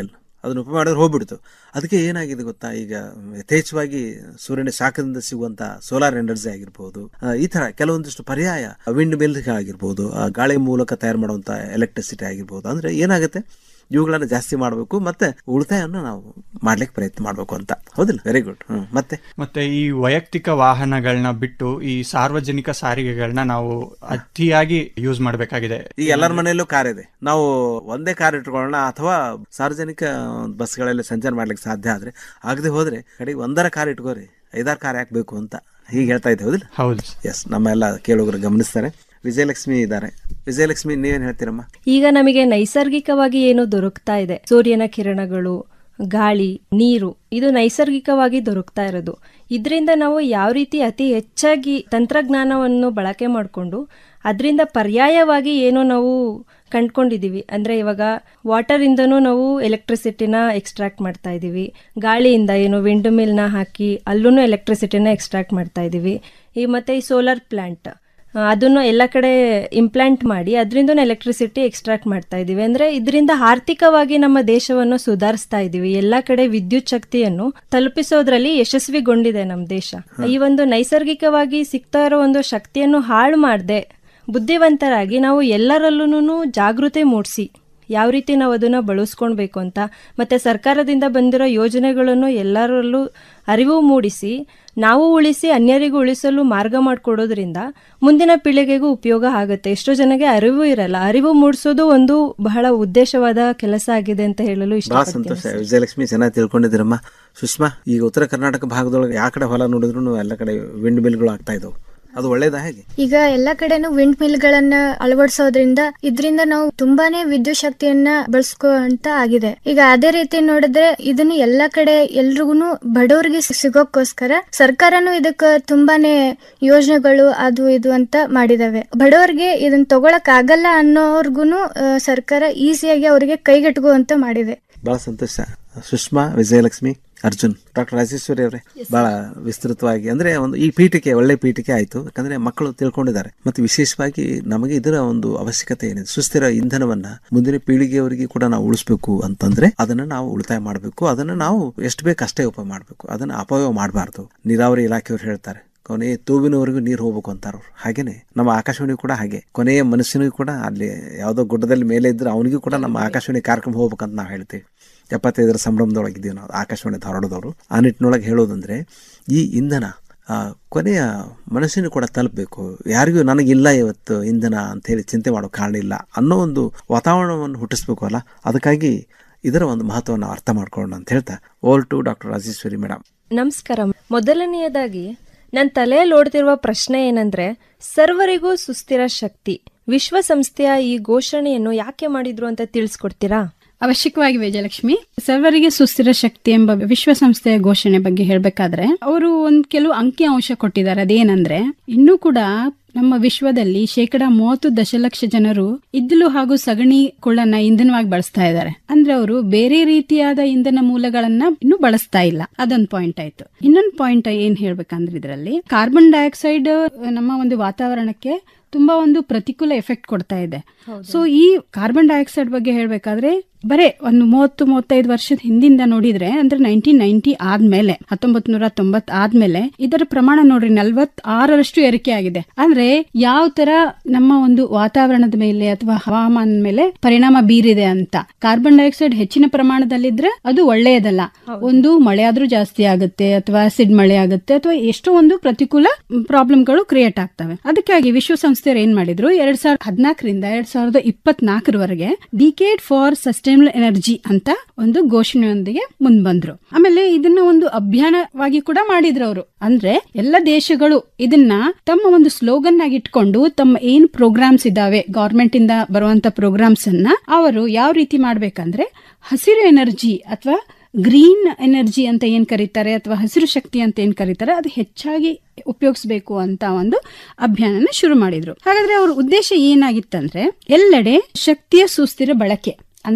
ಅದನ್ನ ಉಪಯೋಗ ಮಾಡಿದ್ರೆ ಹೋಗ್ಬಿಡ್ತು ಅದಕ್ಕೆ ಏನಾಗಿದೆ ಗೊತ್ತಾ ಈಗ ಯಥೇಚ್ಛವಾಗಿ ಸೂರ್ಯನ ಶಾಖದಿಂದ ಸಿಗುವಂತ ಸೋಲಾರ್ ಎನರ್ಜಿ ಆಗಿರ್ಬೋದು ಆ, ಈ ತರ ಕೆಲವೊಂದಿಷ್ಟು ಪರ್ಯಾಯ ವಿಂಡ್ ಮಿಲ್ ಆಗಿರ್ಬೋದು ಆ, ಗಾಳಿ ಮೂಲಕ ತಯಾರು ಮಾಡುವಂತ ಎಲೆಕ್ಟ್ರಿಸಿಟಿ ಆಗಿರ್ಬೋದು ಅಂದ್ರೆ ಏನಾಗುತ್ತೆ ಇವುಗಳನ್ನ ಜಾಸ್ತಿ ಮಾಡಬೇಕು ಮತ್ತೆ ಉಳಿತಾಯವನ್ನು ನಾವು ಮಾಡ್ಲಿಕ್ಕೆ ಪ್ರಯತ್ನ ಮಾಡಬೇಕು ಅಂತ ಹೌದಿಲ್ಲ ವೆರಿ ಗುಡ್ ಮತ್ತೆ ಮತ್ತೆ ಈ ವೈಯಕ್ತಿಕ ವಾಹನಗಳನ್ನ ಬಿಟ್ಟು ಈ ಸಾರ್ವಜನಿಕ ಸಾರಿಗೆಗಳನ್ನ ನಾವು ಅತಿಯಾಗಿ ಯೂಸ್ ಮಾಡಬೇಕಾಗಿದೆ ಈಗ ಎಲ್ಲರ ಮನೆಯಲ್ಲೂ ಕಾರ್ ಇದೆ ನಾವು ಒಂದೇ ಕಾರ್ ಇಟ್ಕೊಳ್ಳೋಣ ಅಥವಾ ಸಾರ್ವಜನಿಕ ಬಸ್ಗಳಲ್ಲಿ ಸಂಚಾರ ಮಾಡ್ಲಿಕ್ಕೆ ಸಾಧ್ಯ ಆದ್ರೆ ಆಗದೆ ಹೋದ್ರೆ ಕಡೆಗೆ ಒಂದರ ಕಾರ್ ಇಟ್ಕೋರಿ ಐದಾರು ಕಾರ್ ಯಾಕೆ ಬೇಕು ಅಂತ ಹೀಗೆ ಹೇಳ್ತಾ ಇದ್ದೆ ಹೌದಿಲ್ಲ ಹೌದು ಎಸ್ ನಮ್ಮ ಎಲ್ಲ ಕೇಳುಗರು ಗಮನಿಸ್ತಾರೆ ವಿಜಯಲಕ್ಷ್ಮಿ ಇದ್ದಾರೆ ವಿಜಯಲಕ್ಷ್ಮಿ ನೀವೇನ್ ಹೇಳ್ತೀರಮ್ಮ ಈಗ ನಮಗೆ ನೈಸರ್ಗಿಕವಾಗಿ ಏನು ದೊರಕ್ತಾ ಇದೆ ಸೂರ್ಯನ ಕಿರಣಗಳು ಗಾಳಿ ನೀರು ಇದು ನೈಸರ್ಗಿಕವಾಗಿ ದೊರಕ್ತಾ ಇರೋದು ಇದರಿಂದ ನಾವು ಯಾವ ರೀತಿ ಅತಿ ಹೆಚ್ಚಾಗಿ ತಂತ್ರಜ್ಞಾನವನ್ನು ಬಳಕೆ ಮಾಡಿಕೊಂಡು ಅದರಿಂದ ಪರ್ಯಾಯವಾಗಿ ಏನೋ ನಾವು ಕಂಡ್ಕೊಂಡಿದ್ದೀವಿ ಅಂದರೆ ಇವಾಗ ವಾಟರಿಂದನೂ ನಾವು ಎಲೆಕ್ಟ್ರಿಸಿಟಿನ ಎಕ್ಸ್ಟ್ರಾಕ್ಟ್ ಮಾಡ್ತಾ ಇದ್ದೀವಿ ಗಾಳಿಯಿಂದ ಏನು ವಿಂಡ್ ಮಿಲ್ನ ಹಾಕಿ ಅಲ್ಲೂ ಎಲೆಕ್ಟ್ರಿಸಿಟಿನ ಎಕ್ಸ್ಟ್ರಾಕ್ಟ್ ಮಾಡ್ತಾ ಇದ್ದೀವಿ ಈ ಮತ್ತು ಈ ಸೋಲಾರ್ ಪ್ಲ್ಯಾಂಟ್ ಅದನ್ನು ಎಲ್ಲ ಕಡೆ ಇಂಪ್ಲಾಂಟ್ ಮಾಡಿ ಅದರಿಂದ ಎಲೆಕ್ಟ್ರಿಸಿಟಿ ಎಕ್ಸ್ಟ್ರಾಕ್ಟ್ ಮಾಡ್ತಾ ಇದ್ದೀವಿ ಅಂದ್ರೆ ಇದರಿಂದ ಆರ್ಥಿಕವಾಗಿ ನಮ್ಮ ದೇಶವನ್ನು ಸುಧಾರಿಸ್ತಾ ಇದ್ದೀವಿ ಎಲ್ಲ ಕಡೆ ವಿದ್ಯುತ್ ಶಕ್ತಿಯನ್ನು ತಲುಪಿಸೋದ್ರಲ್ಲಿ ಯಶಸ್ವಿಗೊಂಡಿದೆ ನಮ್ಮ ದೇಶ ಈ ಒಂದು ನೈಸರ್ಗಿಕವಾಗಿ ಸಿಗ್ತಾ ಇರೋ ಒಂದು ಶಕ್ತಿಯನ್ನು ಹಾಳು ಮಾಡದೆ ಬುದ್ಧಿವಂತರಾಗಿ ನಾವು ಎಲ್ಲರಲ್ಲೂ ಜಾಗೃತಿ ಮೂಡಿಸಿ ಯಾವ ರೀತಿ ನಾವು ಅದನ್ನು ಬಳಸ್ಕೊಳ್ಬೇಕು ಅಂತ ಮತ್ತೆ ಸರ್ಕಾರದಿಂದ ಬಂದಿರೋ ಯೋಜನೆಗಳನ್ನು ಎಲ್ಲರಲ್ಲೂ ಅರಿವು ಮೂಡಿಸಿ ನಾವು ಉಳಿಸಿ ಅನ್ಯರಿಗೂ ಉಳಿಸಲು ಮಾರ್ಗ ಮಾಡಿಕೊಡೋದ್ರಿಂದ ಮುಂದಿನ ಪೀಳಿಗೆಗೂ ಉಪಯೋಗ ಆಗುತ್ತೆ ಎಷ್ಟೋ ಜನಗೆ ಅರಿವು ಇರಲ್ಲ ಅರಿವು ಮೂಡಿಸೋದು ಒಂದು ಬಹಳ ಉದ್ದೇಶವಾದ ಕೆಲಸ ಆಗಿದೆ ಅಂತ ಹೇಳಲು ಬಹಳ ಇಷ್ಟಪಡ್ತೀನಿ ಸಂತೋಷ ವಿಜಯಲಕ್ಷ್ಮಿ ಚೆನ್ನಾಗಿ ತಿಳ್ಕೊಂಡಿದ್ದೀರಮ್ಮ ಸುಷ್ಮಾ ಈಗ ಉತ್ತರ ಕರ್ನಾಟಕ ಭಾಗದೊಳಗೆ ಯಾವ ಕಡೆ ಹೊಲ ನೋಡಿದ್ರು ಎಲ್ಲ ಕಡೆ ವಿಂಡ್ ಮಿಲ್ಗಳು ಆಗ್ತಾ ಇದಾವೆ ಅದು ಒಳ್ಳೇದಾ ಹೇಗೆ ಈಗ ಎಲ್ಲ ಕಡೆನೂ ವಿಂಡ್ ಮಿಲ್ ಗಳನ್ನ ಅಳವಡಿಸೋದ್ರಿಂದ ಇದರಿಂದ ನಾವು ತುಂಬಾನೇ ವಿದ್ಯುತ್ ಶಕ್ತಿಯನ್ನ ಬಳಸ್ಕೋ ಅಂತ ಆಗಿದೆ ಈಗ ಅದೇ ರೀತಿ ನೋಡಿದ್ರೆ ಇದನ್ನ ಎಲ್ಲಾ ಕಡೆ ಎಲ್ರಿಗೂ ಬಡವರಿಗೆ ಸಿಗೋಕ್ಕೋಸ್ಕರ ಸರ್ಕಾರನು ಇದಕ್ಕ ತುಂಬಾನೇ ಯೋಜನೆಗಳು ಅದು ಇದು ಅಂತ ಮಾಡಿದಾವೆ ಬಡವರಿಗೆ ಇದನ್ನ ತಗೊಳಕ್ ಆಗಲ್ಲ ಅನ್ನೋರ್ಗುನು ಆ, ಸರ್ಕಾರ ಈಸಿಯಾಗಿ ಅವರಿಗೆ ಕೈಗೆಟುಕುವಂತ ಮಾಡಿದೆ ಬಹಳ ಸಂತೋಷ ಸುಷ್ಮಾ ವಿಜಯಲಕ್ಷ್ಮಿ ಅರ್ಜುನ್ ಡಾಕ್ಟರ್ ರಾಜೇಶ್ವರಿ ಅವರೇ ಬಹಳ ವಿಸ್ತೃತವಾಗಿ ಅಂದ್ರೆ ಒಂದು ಈ ಪೀಠಿಕೆ ಒಳ್ಳೆ ಪೀಠಿಕೆ ಆಯ್ತು ಯಾಕಂದ್ರೆ ಮಕ್ಕಳು ತಿಳ್ಕೊಂಡಿದ್ದಾರೆ ಮತ್ತೆ ವಿಶೇಷವಾಗಿ ನಮಗೆ ಇದರ ಒಂದು ಅವಶ್ಯಕತೆ ಏನಿದೆ ಸುಸ್ಥಿರ ಇಂಧನವನ್ನ ಮುಂದಿನ ಪೀಳಿಗೆಯವರಿಗೆ ಕೂಡ ನಾವು ಉಳಿಸ್ಬೇಕು ಅಂತಂದ್ರೆ ಅದನ್ನ ನಾವು ಉಳಿತಾಯ ಮಾಡಬೇಕು ಅದನ್ನ ನಾವು ಎಷ್ಟು ಬೇಕು ಅಷ್ಟೇ ಉಪಯೋಗ ಮಾಡಬೇಕು ಅದನ್ನ ಅಪಯೋಗ ಮಾಡಬಾರ್ದು ನೀರಾವರಿ ಇಲಾಖೆಯವರು ಹೇಳ್ತಾರೆ ಕೊನೆಯ ತೂಬಿನವರೆಗೂ ನೀರು ಹೋಗ್ಬೇಕು ಅಂತಾರ ಅವ್ರು ಹಾಗೇನೆ ನಮ್ಮ ಆಕಾಶವಾಣಿ ಕೂಡ ಹಾಗೆ ಕೊನೆಯ ಮನುಷ್ಯನಿಗೂ ಕೂಡ ಅಲ್ಲಿ ಯಾವುದೋ ಗುಡ್ಡದಲ್ಲಿ ಮೇಲೆ ಇದ್ರೆ ಅವನಿಗೂ ಕೂಡ ನಮ್ಮ ಆಕಾಶವಾಣಿ ಕಾರ್ಯಕ್ರಮ ಹೋಗ್ಬೇಕಂತ ನಾವು ಹೇಳ್ತೀವಿ ಎಪ್ಪತ್ತೈದರ ಸಂಭ್ರಮದೊಳಗಿದ್ದೀವಿ ನಾವು ಆಕಾಶವಾಣಿ ಧಾರವಾಡದವರು ಆ ನಿಟ್ಟಿನೊಳಗೆ ಹೇಳೋದಂದ್ರೆ ಈ ಇಂಧನ ಆ, ಕೊನೆಯ ಮನುಷ್ಯನಿಗೆ ಕೂಡ ತಲುಪಬೇಕು ಯಾರಿಗೂ ನನಗಿಲ್ಲ ಇವತ್ತು ಇಂಧನ ಅಂತ ಹೇಳಿ ಚಿಂತೆ ಮಾಡೋ ಕಾರಣ ಇಲ್ಲ ಅನ್ನೋ ಒಂದು ವಾತಾವರಣವನ್ನು ಹುಟ್ಟಿಸ್ಬೇಕು ಅಲ್ಲ ಅದಕ್ಕಾಗಿ ಇದರ ಒಂದು ಮಹತ್ವವನ್ನು ಅರ್ಥ ಮಾಡ್ಕೊಳ್ಳೋಣ ಅಂತ ಹೇಳ್ತಾ over to doctor Rajeshwari madam ನಮಸ್ಕಾರ ಮೊದಲನೆಯದಾಗಿ ನನ್ನ ತಲೆಯಲ್ಲಿ ಓಡ್ತಿರುವ ಪ್ರಶ್ನೆ ಏನಂದ್ರೆ ಸರ್ವರಿಗೂ ಸುಸ್ಥಿರ ಶಕ್ತಿ ವಿಶ್ವಸಂಸ್ಥೆಯ ಈ ಘೋಷಣೆಯನ್ನು ಯಾಕೆ ಮಾಡಿದ್ರು ಅಂತ ತಿಳಿಸ್ಕೊಡ್ತೀರಾ ಅವಶ್ಯಕವಾಗಿ ವಿಜಯಲಕ್ಷ್ಮಿ ಸರ್ವರಿಗೆ ಸುಸ್ಥಿರ ಶಕ್ತಿ ಎಂಬ ವಿಶ್ವಸಂಸ್ಥೆಯ ಘೋಷಣೆ ಬಗ್ಗೆ ಹೇಳಬೇಕಾದ್ರೆ ಅವರು ಒಂದು ಕೆಲವು ಅಂಕಿ ಅಂಶ ಕೊಟ್ಟಿದ್ದಾರೆ ಅದೇನಂದ್ರೆ ಇನ್ನೂ ಕೂಡ ನಮ್ಮ ವಿಶ್ವದಲ್ಲಿ ಶೇಕಡ ಮೂವತ್ತು ದಶಲಕ್ಷ ಜನರು ಇದ್ದಿಲು ಹಾಗೂ ಸಗಣಿ ಕುಳ್ಳನ್ನ ಇಂಧನವಾಗಿ ಬಳಸ್ತಾ ಇದ್ದಾರೆ ಅಂದ್ರೆ ಅವರು ಬೇರೆ ರೀತಿಯಾದ ಇಂಧನ ಮೂಲಗಳನ್ನ ಇನ್ನೂ ಬಳಸ್ತಾ ಇಲ್ಲ ಅದೊಂದು ಪಾಯಿಂಟ್ ಆಯ್ತು ಇನ್ನೊಂದು ಪಾಯಿಂಟ್ ಏನ್ ಹೇಳ್ಬೇಕಂದ್ರೆ ಇದರಲ್ಲಿ ಕಾರ್ಬನ್ ಡೈಆಕ್ಸೈಡ್ ನಮ್ಮ ಒಂದು ವಾತಾವರಣಕ್ಕೆ ತುಂಬಾ ಒಂದು ಪ್ರತಿಕೂಲ ಎಫೆಕ್ಟ್ ಕೊಡ್ತಾ ಇದೆ ಸೊ ಈ ಕಾರ್ಬನ್ ಡೈಆಕ್ಸೈಡ್ ಬಗ್ಗೆ ಹೇಳ್ಬೇಕಾದ್ರೆ ಬರೇ ಒಂದು ಮೂವತ್ತು ಮೂವತ್ತೈದು ವರ್ಷದ ಹಿಂದಿಂದ ನೋಡಿದ್ರೆ ಅಂದ್ರೆ ನೈನ್ಟೀನ್ ನೈನ್ಟಿ ಆದ್ಮೇಲೆ ಹತ್ತೊಂಬತ್ ನೂರ ತೊಂಬತ್ ಆದ್ಮೇಲೆ ಇದರ ಪ್ರಮಾಣ ನೋಡ್ರಿ ನಲ್ವತ್ ಆರರಷ್ಟು ಏರಿಕೆ ಆಗಿದೆ ಅಂದ್ರೆ ಯಾವ ತರ ನಮ್ಮ ಒಂದು ವಾತಾವರಣದ ಮೇಲೆ ಅಥವಾ ಹವಾಮಾನದ ಮೇಲೆ ಪರಿಣಾಮ ಬೀರಿದೆ ಅಂತ ಕಾರ್ಬನ್ ಡೈಆಕ್ಸೈಡ್ ಹೆಚ್ಚಿನ ಪ್ರಮಾಣದಲ್ಲಿದ್ರೆ ಅದು ಒಳ್ಳೆಯದಲ್ಲ ಒಂದು ಮಳೆ ಆದ್ರೂ ಜಾಸ್ತಿ ಆಗುತ್ತೆ ಅಥವಾ ಆಸಿಡ್ ಮಳೆ ಆಗುತ್ತೆ ಅಥವಾ ಎಷ್ಟೋ ಒಂದು ಪ್ರತಿಕೂಲ ಪ್ರಾಬ್ಲಮ್ಗಳು ಕ್ರಿಯೇಟ್ ಆಗ್ತವೆ ಅದಕ್ಕಾಗಿ ವಿಶ್ವಸಂಸ್ಥೆಯವರು ಏನ್ ಮಾಡಿದ್ರು ಎರಡ್ ಸಾವಿರದ ಹದಿನಾಲ್ಕರಿಂದ ಎರಡ್ ಸಾವಿರದ ಇಪ್ಪತ್ನಾಲ್ಕರವರೆಗೆ ಡಿಕೇಡ್ ಫಾರ್ ಸಸ್ಟೈನಬಲ್ ಎನರ್ಜಿ ಅಂತ ಒಂದು ಘೋಷಣೆಯೊಂದಿಗೆ ಮುಂದ್ ಬಂದ್ರು ಆಮೇಲೆ ಇದನ್ನ ಒಂದು ಅಭಿಯಾನವಾಗಿ ಕೂಡ ಮಾಡಿದ್ರು ಅವರು ಅಂದ್ರೆ ಎಲ್ಲ ದೇಶಗಳು ಇದನ್ನ ತಮ್ಮ ಒಂದು ಸ್ಲೋಗನ್ ಆಗಿ ಇಟ್ಕೊಂಡು ತಮ್ಮ ಏನ್ ಪ್ರೋಗ್ರಾಮ್ಸ್ ಇದಾವೆ ಗವರ್ಮೆಂಟ್ ಇಂದ ಬರುವಂತ ಪ್ರೋಗ್ರಾಮ್ಸ್ ಅನ್ನ ಅವರು ಯಾವ ರೀತಿ ಮಾಡ್ಬೇಕಂದ್ರೆ ಹಸಿರು ಎನರ್ಜಿ ಅಥವಾ ಗ್ರೀನ್ ಎನರ್ಜಿ ಅಂತ ಏನ್ ಕರೀತಾರೆ ಅಥವಾ ಹಸಿರು ಶಕ್ತಿ ಅಂತ ಏನ್ ಕರೀತಾರೆ ಅದು ಹೆಚ್ಚಾಗಿ ಉಪಯೋಗಿಸಬೇಕು ಅಂತ ಒಂದು ಅಭಿಯಾನನ ಶುರು ಮಾಡಿದ್ರು ಹಾಗಾದ್ರೆ ಅವ್ರ ಉದ್ದೇಶ ಏನಾಗಿತ್ತಂದ್ರೆ ಎಲ್ಲೆಡೆ ಶಕ್ತಿಯ ಸುಸ್ಥಿರ ಬಳಕೆ ಅಂದ್ರೆ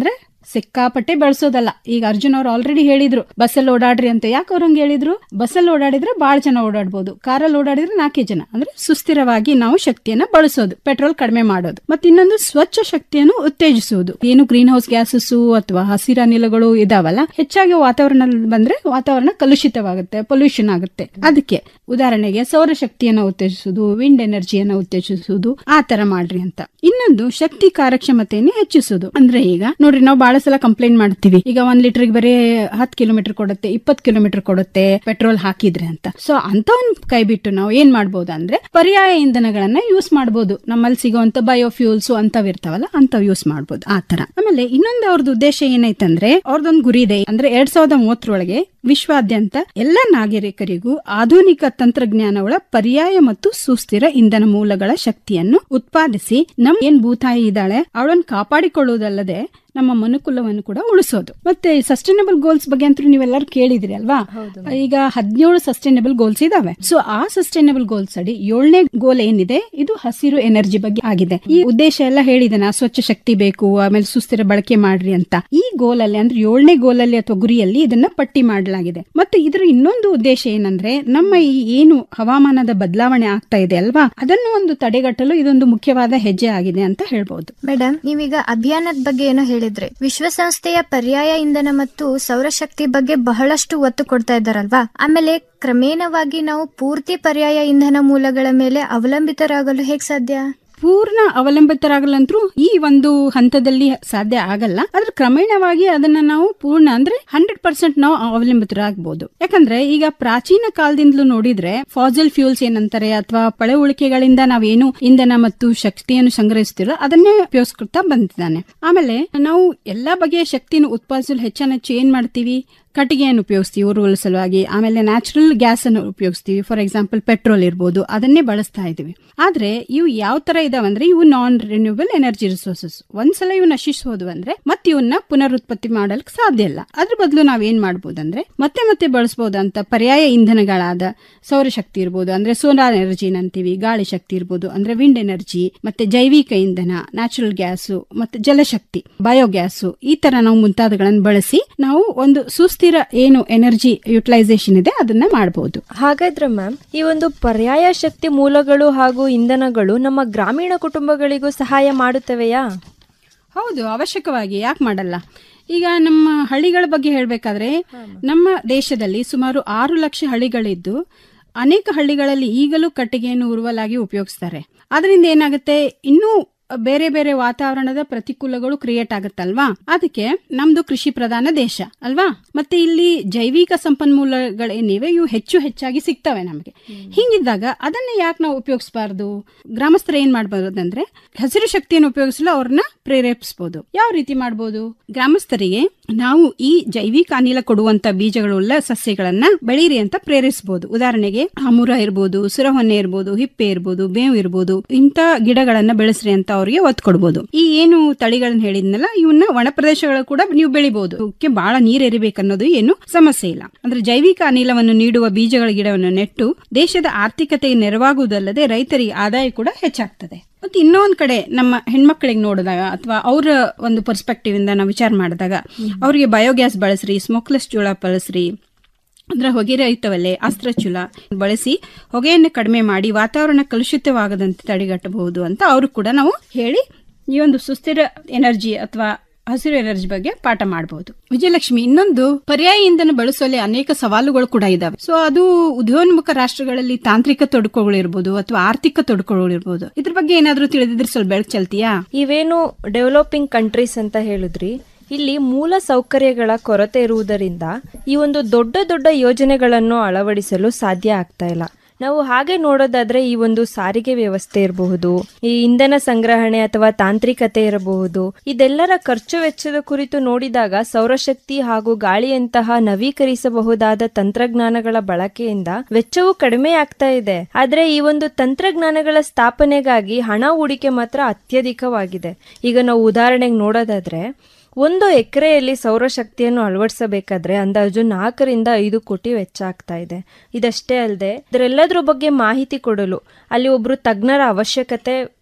ಸಿಕ್ಕಾಪಟ್ಟೆ ಬಳಸೋದಲ್ಲ ಈಗ ಅರ್ಜುನ್ ಅವ್ರು ಆಲ್ರೆಡಿ ಹೇಳಿದ್ರು ಬಸ್ಸಲ್ಲಿ ಓಡಾಡ್ರಿ ಅಂತ ಯಾಕೆ ಅವ್ರು ಹಂಗೆ ಹೇಳಿದ್ರು ಬಸ್ಸಲ್ಲಿ ಓಡಾಡಿದ್ರೆ ಬಹಳ ಜನ ಓಡಾಡ್ಬೋದು ಕಾರಲ್ಲಿ ಓಡಾಡಿದ್ರೆ ನಾಲ್ಕೇ ಜನ ಅಂದ್ರೆ ಸುಸ್ಥಿರವಾಗಿ ನಾವು ಶಕ್ತಿಯನ್ನ ಬಳಸೋದು ಪೆಟ್ರೋಲ್ ಕಡಿಮೆ ಮಾಡೋದು ಮತ್ತೆ ಇನ್ನೊಂದು ಸ್ವಚ್ಛ ಶಕ್ತಿಯನ್ನು ಉತ್ತೇಜಿಸುವುದು ಏನು ಗ್ರೀನ್ ಹೌಸ್ ಗ್ಯಾಸಸ್ ಅಥವಾ ಹಸಿರನಿಲಗಳು ಇದಾವಲ್ಲ ಹೆಚ್ಚಾಗಿ ವಾತಾವರಣದಲ್ಲಿ ಬಂದ್ರೆ ವಾತಾವರಣ ಕಲುಷಿತವಾಗುತ್ತೆ ಪೊಲ್ಯೂಷನ್ ಆಗುತ್ತೆ ಅದಕ್ಕೆ ಉದಾಹರಣೆಗೆ ಸೌರಶಕ್ತಿಯನ್ನು ಉತ್ತೇಜಿಸುವುದು ವಿಂಡ್ ಎನರ್ಜಿಯನ್ನು ಉತ್ತೇಜಿಸುವುದು ಆ ತರ ಮಾಡ್ರಿ ಅಂತ ಇನ್ನೊಂದು ಶಕ್ತಿ ಕಾರ್ಯಕ್ಷಮತೆಯನ್ನು ಹೆಚ್ಚಿಸುವುದು ಅಂದ್ರೆ ಈಗ ನೋಡ್ರಿ ನಾವು ಬಹಳ ಸಲ ಕಂಪ್ಲೇಂಟ್ ಮಾಡ್ತೀವಿ ಈಗ ಒಂದ್ ಲೀಟರ್ಗೆ ಬರೀ ಹತ್ತು ಕಿಲೋಮೀಟರ್ ಕೊಡುತ್ತೆ ಇಪ್ಪತ್ತು ಕಿಲೋಮೀಟರ್ ಕೊಡುತ್ತೆ ಪೆಟ್ರೋಲ್ ಹಾಕಿದ್ರೆ ಅಂತ ಸೊ ಅಂತವನ್ ಕೈ ಬಿಟ್ಟು ನಾವು ಏನ್ ಮಾಡ್ಬೋದು ಅಂದ್ರೆ ಪರ್ಯಾಯ ಇಂಧನಗಳನ್ನ ಯೂಸ್ ಮಾಡ್ಬೋದು ನಮ್ಮಲ್ಲಿ ಸಿಗುವಂತ ಬಯೋಫ್ಯೂಲ್ಸ್ ಅಂತವ್ ಇರ್ತಾವಲ್ಲ ಅಂತವ್ ಯೂಸ್ ಮಾಡ್ಬೋದು ಆ ತರ ಆಮೇಲೆ ಇನ್ನೊಂದು ಅವ್ರದ್ದು ಉದ್ದೇಶ ಏನೈತಂದ್ರೆ ಅವ್ರದೊಂದು ಗುರಿ ಇದೆ ಅಂದ್ರೆ ಎರಡ್ ಸಾವಿರದ ಮೂವತ್ತರೊಳಗೆ ವಿಶ್ವಾದ್ಯಂತ ಎಲ್ಲ ನಾಗರಿಕರಿಗೂ ಆಧುನಿಕ ತಂತ್ರಜ್ಞಾನಗಳ ಪರ್ಯಾಯ ಮತ್ತು ಸುಸ್ಥಿರ ಇಂಧನ ಮೂಲಗಳ ಶಕ್ತಿಯನ್ನು ಉತ್ಪಾದಿಸಿ ನಮ್ ಏನ್ ಭೂತಾಯಿ ಇದ್ದಾಳೆ ಅವಳನ್ನು ಕಾಪಾಡಿಕೊಳ್ಳುವುದಲ್ಲದೆ ನಮ್ಮ ಮನುಕುಲವನ್ನು ಕೂಡ ಉಳಿಸೋದು ಮತ್ತೆ ಸಸ್ಟೈನಬಲ್ ಗೋಲ್ಸ್ ಬಗ್ಗೆ ಅಂತೂ ನೀವೆಲ್ಲರೂ ಕೇಳಿದ್ರಿ ಅಲ್ವಾ ಈಗ ಹದಿನೇಳು ಸಸ್ಟೈನಬಲ್ ಗೋಲ್ಸ್ ಇದಾವೆ ಸೊ ಆ ಸಸ್ಟೈನಬಲ್ ಗೋಲ್ಸ್ ಅಡಿ ಏಳನೇ ಗೋಲ್ ಏನಿದೆ ಇದು ಹಸಿರು ಎನರ್ಜಿ ಬಗ್ಗೆ ಆಗಿದೆ ಈ ಉದ್ದೇಶ ಎಲ್ಲ ಹೇಳಿದನ ಸ್ವಚ್ಛ ಶಕ್ತಿ ಬೇಕು ಆಮೇಲೆ ಸುಸ್ಥಿರ ಬಳಕೆ ಮಾಡ್ರಿ ಅಂತ ಈ ಗೋಲ್ ಅಲ್ಲಿ ಅಂದ್ರೆ ಏಳನೇ ಗೋಲ್ ಅಲ್ಲಿ ಅಥವಾ ಗುರಿಯಲ್ಲಿ ಇದನ್ನ ಪಟ್ಟಿ ಮಾಡಲಾಗಿದೆ ಮತ್ತೆ ಇದರ ಇನ್ನೊಂದು ಉದ್ದೇಶ ಏನಂದ್ರೆ ನಮ್ಮ ಈ ಏನು ಹವಾಮಾನದ ಬದಲಾವಣೆ ಆಗ್ತಾ ಇದೆ ಅಲ್ವಾ ಅದನ್ನು ಒಂದು ತಡೆಗಟ್ಟಲು ಇದೊಂದು ಮುಖ್ಯವಾದ ಹೆಜ್ಜೆ ಆಗಿದೆ ಅಂತ ಹೇಳ್ಬಹುದು ಮೇಡಮ್ ನೀವೀಗ ಅಭಿಯಾನದ ಬಗ್ಗೆ ಏನೋ ಹೇಳಿದ್ರಿ ವಿಶ್ವಸಂಸ್ಥೆಯ ಪರ್ಯಾಯ ಇಂಧನ ಮತ್ತು ಸೌರಶಕ್ತಿ ಬಗ್ಗೆ ಬಹಳಷ್ಟು ಒತ್ತು ಕೊಡ್ತಾ ಇದ್ದಾರಲ್ವಾ ಆಮೇಲೆ ಕ್ರಮೇಣವಾಗಿ ನಾವು ಪೂರ್ತಿ ಪರ್ಯಾಯ ಇಂಧನ ಮೂಲಗಳ ಮೇಲೆ ಅವಲಂಬಿತರಾಗಲು ಹೇಗ್ ಸಾಧ್ಯ ಪೂರ್ಣ ಅವಲಂಬಿತರಾಗಲಂತರೂ ಈ ಒಂದು ಹಂತದಲ್ಲಿ ಸಾಧ್ಯ ಆಗಲ್ಲ ಆದ್ರೆ ಕ್ರಮೇಣವಾಗಿ ಅದನ್ನ ನಾವು ಪೂರ್ಣ ಅಂದ್ರೆ ಹಂಡ್ರೆಡ್ ಪರ್ಸೆಂಟ್ ನಾವು ಅವಲಂಬಿತರಾಗಬಹುದು ಯಾಕಂದ್ರೆ ಈಗ ಪ್ರಾಚೀನ ಕಾಲದಿಂದಲೂ ನೋಡಿದ್ರೆ ಫಾಸಲ್ ಫ್ಯೂಲ್ಸ್ ಏನಂತಾರೆ ಅಥವಾ ಪಳೆಯುಳಿಕೆಗಳಿಂದ ನಾವೇನು ಇಂಧನ ಮತ್ತು ಶಕ್ತಿಯನ್ನು ಸಂಗ್ರಹಿಸ್ತಿರೋ ಅದನ್ನೇ ಉಪಯೋಗಿಸ್ಕೊಳ್ತಾ ಬಂದಿದ್ದಾನೆ ಆಮೇಲೆ ನಾವು ಎಲ್ಲಾ ಬಗೆಯ ಶಕ್ತಿಯನ್ನು ಉತ್ಪಾದಿಸಲು ಹೆಚ್ಚಾನ ಹೆಚ್ಚು ಏನ್ ಮಾಡ್ತೀವಿ ಕಟ್ಟಿಗೆಯನ್ನು ಉಪಯೋಗಿಸ್ತೀವಿ ಉರುವಲು ಸಲುವಾಗಿ ಆಮೇಲೆ ನ್ಯಾಚುರಲ್ ಗ್ಯಾಸ್ ಅನ್ನು ಉಪಯೋಗಿಸ್ತೀವಿ ಫಾರ್ ಎಕ್ಸಾಂಪಲ್ ಪೆಟ್ರೋಲ್ ಇರ್ಬೋದು ಅದನ್ನೇ ಬಳಸ್ತಾ ಇದೀವಿ ಆದ್ರೆ ಇವು ಯಾವ ತರ ಇದಾವಂದ್ರೆ ಇವು ನಾನ್ ರಿನ್ಯೂಬಲ್ ಎನರ್ಜಿ ರಿಸೋರ್ಸಸ್ ಒಂದ್ಸಲ ಇವು ನಶಿಸೋದು ಅಂದ್ರೆ ಮತ್ತೆ ಇವನ್ನ ಪುನರುತ್ಪತ್ತಿ ಮಾಡಲಿಕ್ಕೆ ಸಾಧ್ಯ ಇಲ್ಲ ಅದ್ರ ಬದಲು ನಾವ್ ಏನ್ ಮಾಡ್ಬೋದಂದ್ರೆ ಮತ್ತೆ ಮತ್ತೆ ಬಳಸಬಹುದಂತ ಪರ್ಯಾಯ ಇಂಧನಗಳಾದ ಸೌರಶಕ್ತಿ ಇರ್ಬೋದು ಅಂದ್ರೆ ಸೋಲಾರ್ ಎನರ್ಜಿ ಅಂತೀವಿ ಗಾಳಿ ಶಕ್ತಿ ಇರ್ಬೋದು ಅಂದ್ರೆ ವಿಂಡ್ ಎನರ್ಜಿ ಮತ್ತೆ ಜೈವಿಕ ಇಂಧನ ನ್ಯಾಚುರಲ್ ಗ್ಯಾಸು ಮತ್ತೆ ಜಲಶಕ್ತಿ ಬಯೋಗ್ಯಾಸು ಈ ತರ ನಾವು ಮುಂತಾದಗಳನ್ನು ಬಳಸಿ ನಾವು ಒಂದು ಸುಸ್ಥಿರ ಏನು ಎನರ್ಜಿ ಯುಟಿಲೈಸೇಷನ್ ಇದೆ ಅದನ್ನ ಮಾಡಬಹುದು ಹಾಗಾದ್ರೆ ಮ್ಯಾಮ್ ಈ ಒಂದು ಪರ್ಯಾಯ ಶಕ್ತಿ ಮೂಲಗಳು ಹಾಗೂ ಇಂಧನಗಳು ನಮ್ಮ ಗ್ರಾಮೀಣ ಕುಟುಂಬಗಳಿಗೂ ಸಹಾಯ ಮಾಡುತ್ತವೆಯಾ ಹೌದು ಅವಶ್ಯಕವಾಗಿ ಯಾಕೆ ಮಾಡಲ್ಲ ಈಗ ನಮ್ಮ ಹಳ್ಳಿಗಳ ಬಗ್ಗೆ ಹೇಳಬೇಕಾದ್ರೆ ನಮ್ಮ ದೇಶದಲ್ಲಿ ಸುಮಾರು ಆರು ಲಕ್ಷ ಹಳ್ಳಿಗಳಿದ್ದು ಅನೇಕ ಹಳ್ಳಿಗಳಲ್ಲಿ ಈಗಲೂ ಕಟ್ಟಿಗೆಯನ್ನು ಉರುವಲಾಗಿ ಉಪಯೋಗಿಸ್ತಾರೆ ಅದರಿಂದ ಏನಾಗುತ್ತೆ ಇನ್ನೂ ಬೇರೆ ಬೇರೆ ವಾತಾವರಣದ ಪ್ರತಿಕೂಲಗಳು ಕ್ರಿಯೇಟ್ ಆಗುತ್ತಲ್ವಾ ಅದಕ್ಕೆ ನಮ್ದು ಕೃಷಿ ಪ್ರಧಾನ ದೇಶ ಅಲ್ವಾ ಮತ್ತೆ ಇಲ್ಲಿ ಜೈವಿಕ ಸಂಪನ್ಮೂಲಗಳೇನಿವೆ ಇವು ಹೆಚ್ಚು ಹೆಚ್ಚಾಗಿ ಸಿಗ್ತವೆ ನಮಗೆ ಹಿಂಗಿದ್ದಾಗ ಅದನ್ನ ಯಾಕೆ ನಾವು ಉಪಯೋಗಿಸಬಾರ್ದು ಗ್ರಾಮಸ್ಥರು ಏನ್ ಮಾಡಬಹುದಂದ್ರೆ ಹಸಿರು ಶಕ್ತಿಯನ್ನು ಉಪಯೋಗಿಸಲು ಅವ್ರನ್ನ ಪ್ರೇರೇಪಿಸಬಹುದು ಯಾವ ರೀತಿ ಮಾಡಬಹುದು ಗ್ರಾಮಸ್ಥರಿಗೆ ನಾವು ಈ ಜೈವಿಕ ಅನಿಲ ಕೊಡುವಂತ ಬೀಜಗಳುಳ್ಳ ಸಸ್ಯಗಳನ್ನ ಬೆಳೀರಿ ಅಂತ ಪ್ರೇರಿಸಬಹುದು ಉದಾಹರಣೆಗೆ ಅಮುರ ಇರ್ಬೋದು ಸುರಹೊನ್ನೆ ಇರ್ಬೋದು ಹಿಪ್ಪೆ ಇರ್ಬೋದು ಬೇವು ಇರ್ಬೋದು ಇಂಥ ಗಿಡಗಳನ್ನ ಬೆಳೆಸ್ರಿ ಅಂತ ಅವರಿಗೆ ಒತ್ತು ಕೊಡ್ಬೋದು ಈ ಏನು ತಳಿಗಳನ್ನ ಹೇಳಿದ್ನಲ್ಲ ಇವನ್ನ ಒಣ ಪ್ರದೇಶಗಳು ಕೂಡ ನೀವು ಬೆಳಿಬಹುದು ಅವಕ್ಕೆ ಬಹಳ ನೀರ್ ಎರಿಬೇಕನ್ನೋದು ಏನು ಸಮಸ್ಯೆ ಇಲ್ಲ ಅಂದ್ರೆ ಜೈವಿಕ ಅನಿಲವನ್ನು ನೀಡುವ ಬೀಜಗಳ ಗಿಡವನ್ನು ನೆಟ್ಟು ದೇಶದ ಆರ್ಥಿಕತೆಗೆ ನೆರವಾಗುವುದಲ್ಲದೆ ರೈತರಿಗೆ ಆದಾಯ ಕೂಡ ಹೆಚ್ಚಾಗ್ತದೆ ಮತ್ತೆ ಇನ್ನೊಂದ್ ಕಡೆ ನಮ್ಮ ಹೆಣ್ಮಕ್ಳಿಗೆ ನೋಡಿದಾಗ ಅಥವಾ ಅವರ ಒಂದು ಪರ್ಸ್ಪೆಕ್ಟಿವ್ ಇಂದ ನಾವು ವಿಚಾರ ಮಾಡಿದಾಗ ಅವರಿಗೆ ಬಯೋಗ್ಯಾಸ್ ಬಳಸ್ರಿ ಸ್ಮೋಕ್ಲೆಸ್ ಜೋಳ ಬಳಸ್ರಿ ಅಂದ್ರೆ ಹೊಗೆ ರಹಿತವಲ್ಲೇ ಅಸ್ತ್ರಚುಲ ಬಳಸಿ ಹೊಗೆಯನ್ನು ಕಡಿಮೆ ಮಾಡಿ ವಾತಾವರಣ ಕಲುಷಿತವಾಗದಂತೆ ತಡೆಗಟ್ಟಬಹುದು ಅಂತ ಅವರು ಕೂಡ ನಾವು ಹೇಳಿ ಈ ಒಂದು ಸುಸ್ಥಿರ ಎನರ್ಜಿ ಅಥವಾ ಹಸಿರು ಎನರ್ಜಿ ಬಗ್ಗೆ ಪಾಠ ಮಾಡಬಹುದು ವಿಜಯಲಕ್ಷ್ಮಿ ಇನ್ನೊಂದು ಪರ್ಯಾಯ ಇಂಧನ ಬಳಸುವಲ್ಲಿ ಅನೇಕ ಸವಾಲುಗಳು ಕೂಡ ಇದಾವೆ ಸೊ ಅದು ಉದಯೋನ್ಮುಖ ರಾಷ್ಟ್ರಗಳಲ್ಲಿ ತಾಂತ್ರಿಕ ತೊಡಕುಗಳು ಇರ್ಬೋದು ಅಥವಾ ಆರ್ಥಿಕ ತೊಡಕುಗಳು ಇರ್ಬೋದು ಇದ್ರ ಬಗ್ಗೆ ಏನಾದ್ರೂ ತಿಳಿದಿದ್ರೆ ಸ್ವಲ್ಪ ಬೆಳಕು ಚೆಲ್ತೀಯಾ ಇವೇನು ಡೆವಲಪಿಂಗ್ ಕಂಟ್ರೀಸ್ ಅಂತ ಹೇಳಿದ್ರಿ ಇಲ್ಲಿ ಮೂಲ ಸೌಕರ್ಯಗಳ ಕೊರತೆ ಇರುವುದರಿಂದ ಈ ಒಂದು ದೊಡ್ಡ ದೊಡ್ಡ ಯೋಜನೆಗಳನ್ನು ಅಳವಡಿಸಲು ಸಾಧ್ಯ ಆಗ್ತಾ ಇಲ್ಲ ನಾವು ಹಾಗೆ ನೋಡೋದಾದ್ರೆ ಈ ಒಂದು ಸಾರಿಗೆ ವ್ಯವಸ್ಥೆ ಇರಬಹುದು ಈ ಇಂಧನ ಸಂಗ್ರಹಣೆ ಅಥವಾ ತಾಂತ್ರಿಕತೆ ಇರಬಹುದು ಇದೆಲ್ಲರ ಖರ್ಚು ವೆಚ್ಚದ ಕುರಿತು ನೋಡಿದಾಗ ಸೌರಶಕ್ತಿ ಹಾಗೂ ಗಾಳಿಯಂತಹ ನವೀಕರಿಸಬಹುದಾದ ತಂತ್ರಜ್ಞಾನಗಳ ಬಳಕೆಯಿಂದ ವೆಚ್ಚವು ಕಡಿಮೆ ಆಗ್ತಾ ಇದೆ ಆದ್ರೆ ಈ ಒಂದು ತಂತ್ರಜ್ಞಾನಗಳ ಸ್ಥಾಪನೆಗಾಗಿ ಹಣ ಹೂಡಿಕೆ ಮಾತ್ರ ಅತ್ಯಧಿಕವಾಗಿದೆ ಈಗ ನಾವು ಉದಾಹರಣೆಗೆ ನೋಡೋದಾದ್ರೆ ಒಂದು ಎಕರೆಯಲ್ಲಿ ಸೌರಶಕ್ತಿಯನ್ನು ಅಳವಡಿಸಬೇಕಾದ್ರೆ ಅಂದಾಜು ನಾಲ್ಕರಿಂದ ಐದು ಕೋಟಿ ವೆಚ್ಚ ಆಗ್ತಾ ಇದೆ ಇದಷ್ಟೇ ಅಲ್ಲದೆ ಇದರೆಲ್ಲದ್ರ ಬಗ್ಗೆ ಮಾಹಿತಿ ಕೊಡಲು ಅಲ್ಲಿ ಒಬ್ರು ತಜ್ಞರ ಅವಶ್ಯಕತೆ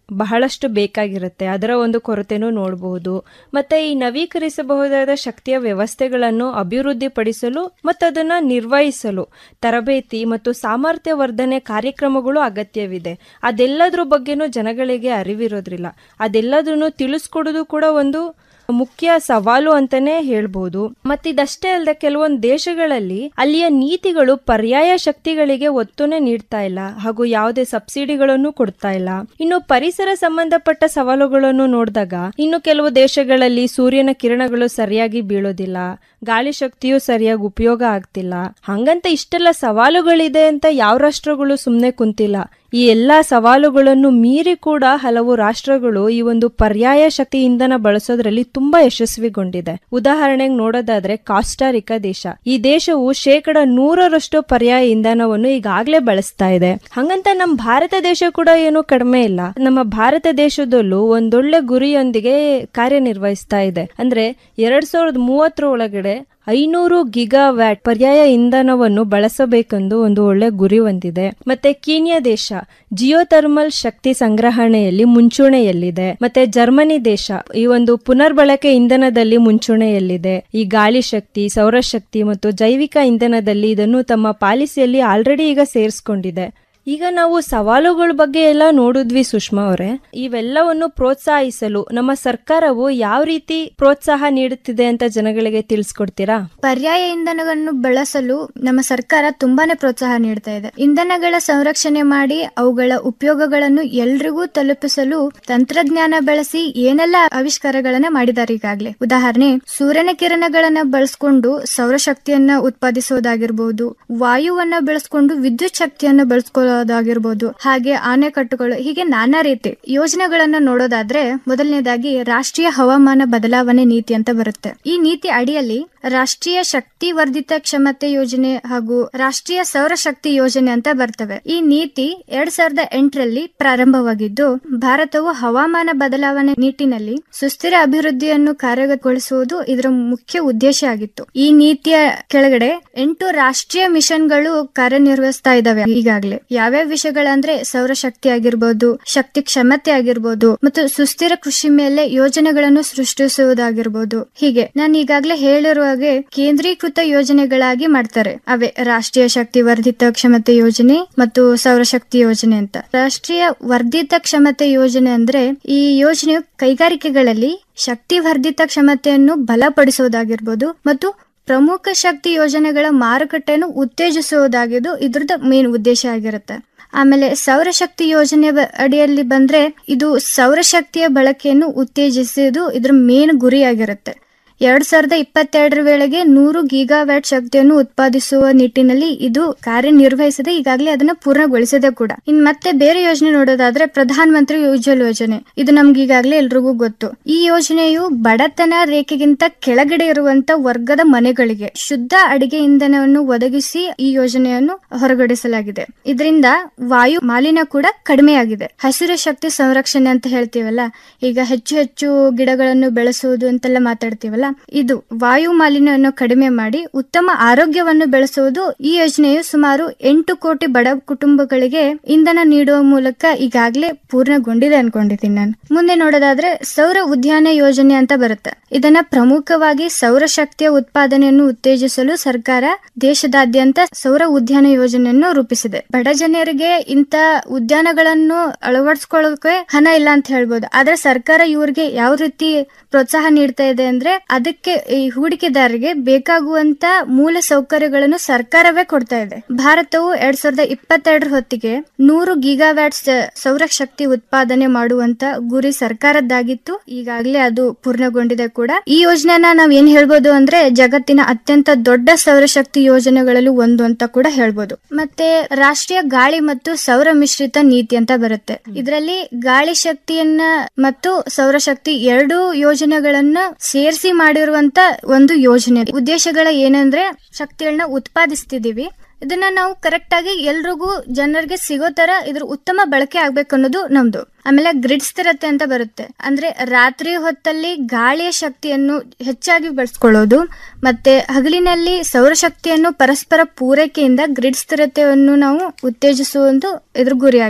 ಬಹಳಷ್ಟು ಬೇಕಾಗಿರುತ್ತೆ ಅದರ ಒಂದು ಕೊರತೆನೂ ನೋಡಬಹುದು ಮತ್ತೆ ಈ ನವೀಕರಿಸಬಹುದಾದ ಶಕ್ತಿಯ ವ್ಯವಸ್ಥೆಗಳನ್ನು ಅಭಿವೃದ್ಧಿಪಡಿಸಲು ಮತ್ತು ಅದನ್ನ ನಿರ್ವಹಿಸಲು ತರಬೇತಿ ಮತ್ತು ಸಾಮರ್ಥ್ಯ ವರ್ಧನೆ ಕಾರ್ಯಕ್ರಮಗಳು ಅಗತ್ಯವಿದೆ ಅದೆಲ್ಲದ್ರ ಬಗ್ಗೆನೂ ಜನಗಳಿಗೆ ಅರಿವಿರೋದ್ರಿಲ್ಲ ಅದೆಲ್ಲದನ್ನು ತಿಳಿಸ್ಕೊಡೋದು ಕೂಡ ಒಂದು ಮುಖ್ಯ ಸವಾಲು ಅಂತಾನೆ ಹೇಳ್ಬೋದು ಮತ್ತಿದಷ್ಟೇ ಅಲ್ಲದೆ ಕೆಲವೊಂದು ದೇಶಗಳಲ್ಲಿ ಅಲ್ಲಿಯ ನೀತಿಗಳು ಪರ್ಯಾಯ ಶಕ್ತಿಗಳಿಗೆ ಒತ್ತುನೇ ನೀಡ್ತಾ ಇಲ್ಲ ಹಾಗೂ ಯಾವುದೇ ಸಬ್ಸಿಡಿಗಳನ್ನು ಕೊಡ್ತಾ ಇಲ್ಲ ಇನ್ನು ಪರಿಸರ ಸಂಬಂಧಪಟ್ಟ ಸವಾಲುಗಳನ್ನು ನೋಡಿದಾಗ ಇನ್ನು ಕೆಲವು ದೇಶಗಳಲ್ಲಿ ಸೂರ್ಯನ ಕಿರಣಗಳು ಸರಿಯಾಗಿ ಬೀಳೋದಿಲ್ಲ ಗಾಳಿ ಶಕ್ತಿಯು ಸರಿಯಾಗಿ ಉಪಯೋಗ ಆಗ್ತಿಲ್ಲ ಹಂಗಂತ ಇಷ್ಟೆಲ್ಲ ಸವಾಲುಗಳಿದೆ ಅಂತ ಯಾವ ರಾಷ್ಟ್ರಗಳು ಸುಮ್ಮನೆ ಕುಂತಿಲ್ಲ ಈ ಎಲ್ಲಾ ಸವಾಲುಗಳನ್ನು ಮೀರಿ ಕೂಡ ಹಲವು ರಾಷ್ಟ್ರಗಳು ಈ ಒಂದು ಪರ್ಯಾಯ ಶಕ್ತಿ ಇಂಧನ ಬಳಸೋದ್ರಲ್ಲಿ ತುಂಬಾ ಯಶಸ್ವಿಗೊಂಡಿದೆ ಉದಾಹರಣೆಗೆ ನೋಡೋದಾದ್ರೆ ಕಾಸ್ಟಾರಿಕಾ ದೇಶ ಈ ದೇಶವು ಶೇಕಡ ನೂರರಷ್ಟು ಪರ್ಯಾಯ ಇಂಧನವನ್ನು ಈಗಾಗಲೇ ಬಳಸ್ತಾ ಇದೆ ಹಂಗಂತ ನಮ್ಮ ಭಾರತ ದೇಶ ಕೂಡ ಏನು ಕಡಿಮೆ ಇಲ್ಲ ನಮ್ಮ ಭಾರತ ದೇಶದಲ್ಲೂ ಒಂದೊಳ್ಳೆ ಗುರಿಯೊಂದಿಗೆ ಕಾರ್ಯನಿರ್ವಹಿಸ್ತಾ ಇದೆ ಅಂದ್ರೆ ಎರಡ್ ಸಾವಿರದ ಮೂವತ್ತರ ಒಳಗಡೆ ಐನೂರು ಗಿಗಾ ವ್ಯಾಟ್ ಪರ್ಯಾಯ ಇಂಧನವನ್ನು ಬಳಸಬೇಕೆಂದು ಒಂದು ಒಳ್ಳೆ ಗುರಿ ಹೊಂದಿದೆ ಮತ್ತೆ ಕೀನ್ಯಾ ದೇಶ ಜಿಯೋಥರ್ಮಲ್ ಶಕ್ತಿ ಸಂಗ್ರಹಣೆಯಲ್ಲಿ ಮುಂಚೂಣಿಯಲ್ಲಿದೆ ಮತ್ತೆ ಜರ್ಮನಿ ದೇಶ ಈ ಒಂದು ಪುನರ್ಬಳಕೆ ಇಂಧನದಲ್ಲಿ ಮುಂಚೂಣಿಯಲ್ಲಿದೆ ಈ ಗಾಳಿ ಶಕ್ತಿ ಸೌರಶಕ್ತಿ ಮತ್ತು ಜೈವಿಕ ಇಂಧನದಲ್ಲಿ ಇದನ್ನು ತಮ್ಮ ಪಾಲಿಸಿಯಲ್ಲಿ ಆಲ್ರೆಡಿ ಈಗ ಸೇರಿಸ್ಕೊಂಡಿದೆ ಈಗ ನಾವು ಸವಾಲುಗಳ ಬಗ್ಗೆ ಎಲ್ಲ ನೋಡಿದ್ವಿ ಸುಷ್ಮಾ ಅವರೇ ಇವೆಲ್ಲವನ್ನು ಪ್ರೋತ್ಸಾಹಿಸಲು ನಮ್ಮ ಸರ್ಕಾರವು ಯಾವ ರೀತಿ ಪ್ರೋತ್ಸಾಹ ನೀಡುತ್ತಿದೆ ಅಂತ ಜನಗಳಿಗೆ ತಿಳಿಸ್ಕೊಡ್ತೀರಾ ಪರ್ಯಾಯ ಇಂಧನವನ್ನು ಬಳಸಲು ನಮ್ಮ ಸರ್ಕಾರ ತುಂಬಾನೇ ಪ್ರೋತ್ಸಾಹ ನೀಡ್ತಾ ಇದೆ ಇಂಧನಗಳ ಸಂರಕ್ಷಣೆ ಮಾಡಿ ಅವುಗಳ ಉಪಯೋಗಗಳನ್ನು ಎಲ್ರಿಗೂ ತಲುಪಿಸಲು ತಂತ್ರಜ್ಞಾನ ಬಳಸಿ ಏನೆಲ್ಲ ಆವಿಷ್ಕಾರಗಳನ್ನ ಮಾಡಿದ್ದಾರೆ ಈಗಾಗಲೇ ಉದಾಹರಣೆ ಸೂರ್ಯನ ಕಿರಣಗಳನ್ನ ಬಳಸ್ಕೊಂಡು ಸೌರಶಕ್ತಿಯನ್ನ ಉತ್ಪಾದಿಸೋದಾಗಿರ್ಬೋದು ವಾಯುವನ್ನ ಬೆಳೆಸ್ಕೊಂಡು ವಿದ್ಯುತ್ ಶಕ್ತಿಯನ್ನ ಬಳಸ್ಕೊಳ್ಳೋದಾಗಿರ್ಬೋದು ಹಾಗೆ ಆನೆಕಟ್ಟುಗಳು ಹೀಗೆ ನಾನಾ ರೀತಿ ಯೋಜನೆಗಳನ್ನ ನೋಡೋದಾದ್ರೆ ಮೊದಲನೇದಾಗಿ ರಾಷ್ಟ್ರೀಯ ಹವಾಮಾನ ಬದಲಾವಣೆ ನೀತಿ ಅಂತ ಬರುತ್ತೆ ಈ ನೀತಿ ಅಡಿಯಲ್ಲಿ ರಾಷ್ಟ್ರೀಯ ಶಕ್ತಿ ವರ್ಧಿತ ಕ್ಷಮತೆ ಯೋಜನೆ ಹಾಗೂ ರಾಷ್ಟ್ರೀಯ ಸೌರಶಕ್ತಿ ಯೋಜನೆ ಅಂತ ಬರ್ತವೆ ಈ ನೀತಿ ಎರಡ್ ಸಾವಿರದ ಎಂಟರಲ್ಲಿ ಪ್ರಾರಂಭವಾಗಿದ್ದು ಭಾರತವು ಹವಾಮಾನ ಬದಲಾವಣೆ ನಿಟ್ಟಿನಲ್ಲಿ ಸುಸ್ಥಿರ ಅಭಿವೃದ್ಧಿಯನ್ನು ಕಾರ್ಯಗತಗೊಳಿಸುವುದು ಇದರ ಮುಖ್ಯ ಉದ್ದೇಶ ಆಗಿತ್ತು ಈ ನೀತಿಯ ಕೆಳಗಡೆ ಎಂಟು ರಾಷ್ಟ್ರೀಯ ಮಿಷನ್ಗಳು ಕಾರ್ಯನಿರ್ವಹಿಸ್ತಾ ಇದಾವೆ ಈಗಾಗಲೇ ಯಾವ್ಯಾವ ವಿಷಯಗಳಂದ್ರೆ ಸೌರಶಕ್ತಿ ಆಗಿರ್ಬೋದು ಶಕ್ತಿ ಕ್ಷಮತೆ ಆಗಿರ್ಬೋದು ಮತ್ತು ಸುಸ್ಥಿರ ಕೃಷಿ ಮೇಲೆ ಯೋಜನೆಗಳನ್ನು ಸೃಷ್ಟಿಸುವುದಾಗಿರ್ಬೋದು ಹೀಗೆ ನಾನು ಈಗಾಗಲೇ ಹೇಳಿರುವ ಹಾಗೆ ಕೇಂದ್ರೀಕೃತ ಯೋಜನೆಗಳಾಗಿ ಮಾಡ್ತಾರೆ ಅವೇ ರಾಷ್ಟ್ರೀಯ ಶಕ್ತಿ ವರ್ಧಿತ ಕ್ಷಮತೆ ಯೋಜನೆ ಮತ್ತು ಸೌರಶಕ್ತಿ ಯೋಜನೆ ಅಂತ ರಾಷ್ಟ್ರೀಯ ವರ್ಧಿತ ಕ್ಷಮತೆ ಯೋಜನೆ ಅಂದ್ರೆ ಈ ಯೋಜನೆಯು ಕೈಗಾರಿಕೆಗಳಲ್ಲಿ ಶಕ್ತಿ ವರ್ಧಿತ ಕ್ಷಮತೆಯನ್ನು ಬಲಪಡಿಸುವುದಾಗಿರ್ಬೋದು ಮತ್ತು ಪ್ರಮುಖ ಶಕ್ತಿ ಯೋಜನೆಗಳ ಮಾರುಕಟ್ಟೆಯನ್ನು ಉತ್ತೇಜಿಸುವುದಾಗಿದ್ದು ಇದ್ರದ್ದು ಮೇನ್ ಉದ್ದೇಶ ಆಗಿರುತ್ತೆ ಆಮೇಲೆ ಸೌರಶಕ್ತಿ ಯೋಜನೆ ಬ- ಅಡಿಯಲ್ಲಿ ಬಂದ್ರೆ ಇದು ಸೌರಶಕ್ತಿಯ ಬಳಕೆಯನ್ನು ಉತ್ತೇಜಿಸುವುದು ಇದ್ರ ಮೇನ್ ಗುರಿಯಾಗಿರುತ್ತೆ ಎರಡ್ ಸಾವಿರದ ಇಪ್ಪತ್ತೆರಡರ ವೇಳೆಗೆ ನೂರು ಗೀಗಾವ್ಯಾಟ್ ಶಕ್ತಿಯನ್ನು ಉತ್ಪಾದಿಸುವ ನಿಟ್ಟಿನಲ್ಲಿ ಇದು ಕಾರ್ಯನಿರ್ವಹಿಸದೆ ಈಗಾಗಲೇ ಅದನ್ನ ಪೂರ್ಣಗೊಳಿಸಿದೆ ಕೂಡ ಇನ್ ಮತ್ತೆ ಬೇರೆ ಯೋಜನೆ ನೋಡೋದಾದ್ರೆ ಪ್ರಧಾನ ಮಂತ್ರಿ ಉಜ್ವಲ್ ಯೋಜನೆ ಇದು ನಮ್ಗೆ ಈಗಾಗಲೇ ಎಲ್ರಿಗೂ ಗೊತ್ತು ಈ ಯೋಜನೆಯು ಬಡತನ ರೇಖೆಗಿಂತ ಕೆಳಗಡೆ ಇರುವಂತ ವರ್ಗದ ಮನೆಗಳಿಗೆ ಶುದ್ಧ ಅಡಿಗೆ ಇಂಧನವನ್ನು ಒದಗಿಸಿ ಈ ಯೋಜನೆಯನ್ನು ಹೊರಗಡಿಸಲಾಗಿದೆ ಇದರಿಂದ ವಾಯು ಮಾಲಿನ್ಯ ಕೂಡ ಕಡಿಮೆಯಾಗಿದೆ ಹಸಿರು ಶಕ್ತಿ ಸಂರಕ್ಷಣೆ ಅಂತ ಹೇಳ್ತೀವಲ್ಲ ಈಗ ಹೆಚ್ಚು ಹೆಚ್ಚು ಗಿಡಗಳನ್ನು ಬೆಳೆಸುವುದು ಅಂತೆಲ್ಲ ಮಾತಾಡ್ತೀವಲ್ಲ ಇದು ವಾಯು ಮಾಲಿನ್ಯವನ್ನು ಕಡಿಮೆ ಮಾಡಿ ಉತ್ತಮ ಆರೋಗ್ಯವನ್ನು ಬೆಳೆಸುವುದು ಈ ಯೋಜನೆಯು ಸುಮಾರು ಎಂಟು ಕೋಟಿ ಬಡ ಕುಟುಂಬಗಳಿಗೆ ಇಂಧನ ನೀಡುವ ಮೂಲಕ ಈಗಾಗಲೇ ಪೂರ್ಣಗೊಂಡಿದೆ ಅನ್ಕೊಂಡಿದ್ದೀನಿ ನಾನು ಮುಂದೆ ನೋಡೋದಾದ್ರೆ ಸೌರ ಉದ್ಯಾನ ಯೋಜನೆ ಅಂತ ಬರುತ್ತೆ ಇದನ್ನ ಪ್ರಮುಖವಾಗಿ ಸೌರಶಕ್ತಿಯ ಉತ್ಪಾದನೆಯನ್ನು ಉತ್ತೇಜಿಸಲು ಸರ್ಕಾರ ದೇಶದಾದ್ಯಂತ ಸೌರ ಉದ್ಯಾನ ಯೋಜನೆಯನ್ನು ರೂಪಿಸಿದೆ ಬಡ ಜನರಿಗೆ ಇಂತ ಉದ್ಯಾನಗಳನ್ನು ಅಳವಡಿಸ್ಕೊಳ್ಳೋಕೆ ಹಣ ಇಲ್ಲ ಅಂತ ಹೇಳ್ಬೋದು ಆದ್ರೆ ಸರ್ಕಾರ ಇವ್ರಿಗೆ ಯಾವ ರೀತಿ ಪ್ರೋತ್ಸಾಹ ನೀಡ್ತಾ ಇದೆ ಅಂದ್ರೆ ಅದಕ್ಕೆ ಈ ಹೂಡಿಕೆದಾರರಿಗೆ ಬೇಕಾಗುವಂತ ಮೂಲ ಸೌಕರ್ಯಗಳನ್ನು ಸರ್ಕಾರವೇ ಕೊಡ್ತಾ ಇದೆ ಭಾರತವು ಎರಡ್ ಸಾವಿರದ ಇಪ್ಪತ್ತೆರಡರ ಹೊತ್ತಿಗೆ ನೂರು ಗಿಗಾವ್ಯಾಟ್ಸ್ ಸೌರಶಕ್ತಿ ಉತ್ಪಾದನೆ ಮಾಡುವಂತ ಗುರಿ ಸರ್ಕಾರದ್ದಾಗಿತ್ತು ಈಗಾಗಲೇ ಅದು ಪೂರ್ಣಗೊಂಡಿದೆ ಕೂಡ ಈ ಯೋಜನೆನ ನಾವ್ ಏನ್ ಹೇಳ್ಬೋದು ಅಂದ್ರೆ ಜಗತ್ತಿನ ಅತ್ಯಂತ ದೊಡ್ಡ ಸೌರಶಕ್ತಿ ಯೋಜನೆಗಳಲ್ಲಿ ಒಂದು ಅಂತ ಕೂಡ ಹೇಳ್ಬೋದು ಮತ್ತೆ ರಾಷ್ಟ್ರೀಯ ಗಾಳಿ ಮತ್ತು ಸೌರ ಮಿಶ್ರಿತ ನೀತಿ ಅಂತ ಬರುತ್ತೆ ಇದರಲ್ಲಿ ಗಾಳಿ ಶಕ್ತಿಯನ್ನ ಮತ್ತು ಸೌರಶಕ್ತಿ ಎರಡು ಯೋಜನೆಗಳನ್ನ ಸೇರಿಸಿ ಮಾಡಿರುವಂತ ಒಂದು ಯೋಜನೆ ಉದ್ದೇಶಗಳ ಏನಂದ್ರೆ ಶಕ್ತಿಗಳನ್ನ ಉತ್ಪಾದಿಸ್ತಿದೀವಿ ಇದನ್ನ ನಾವು ಕರೆಕ್ಟ್ ಆಗಿ ಎಲ್ರಿಗೂ ಜನರಿಗೆ ಸಿಗೋ ತರ ಇದ್ರ ಉತ್ತಮ ಬಳಕೆ ಆಗ್ಬೇಕು ಅನ್ನೋದು ನಮ್ದು ಆಮೇಲೆ ಗ್ರಿಡ್ ಸ್ಥಿರತೆ ಅಂತ ಬರುತ್ತೆ ಅಂದ್ರೆ ರಾತ್ರಿ ಹೊತ್ತಲ್ಲಿ ಗಾಳಿಯ ಶಕ್ತಿಯನ್ನು ಹೆಚ್ಚಾಗಿ ಬಳಸ್ಕೊಳ್ಳೋದು ಮತ್ತೆ ಹಗಲಿನಲ್ಲಿ ಸೌರಶಕ್ತಿಯನ್ನು ಪರಸ್ಪರ ಪೂರೈಕೆಯಿಂದ ಗ್ರಿಡ್ ಸ್ಥಿರತೆಯನ್ನು ನಾವು ಉತ್ತೇಜಿಸುವುದು ಇದ್ರ ಗುರಿಯಾಗಿದೆ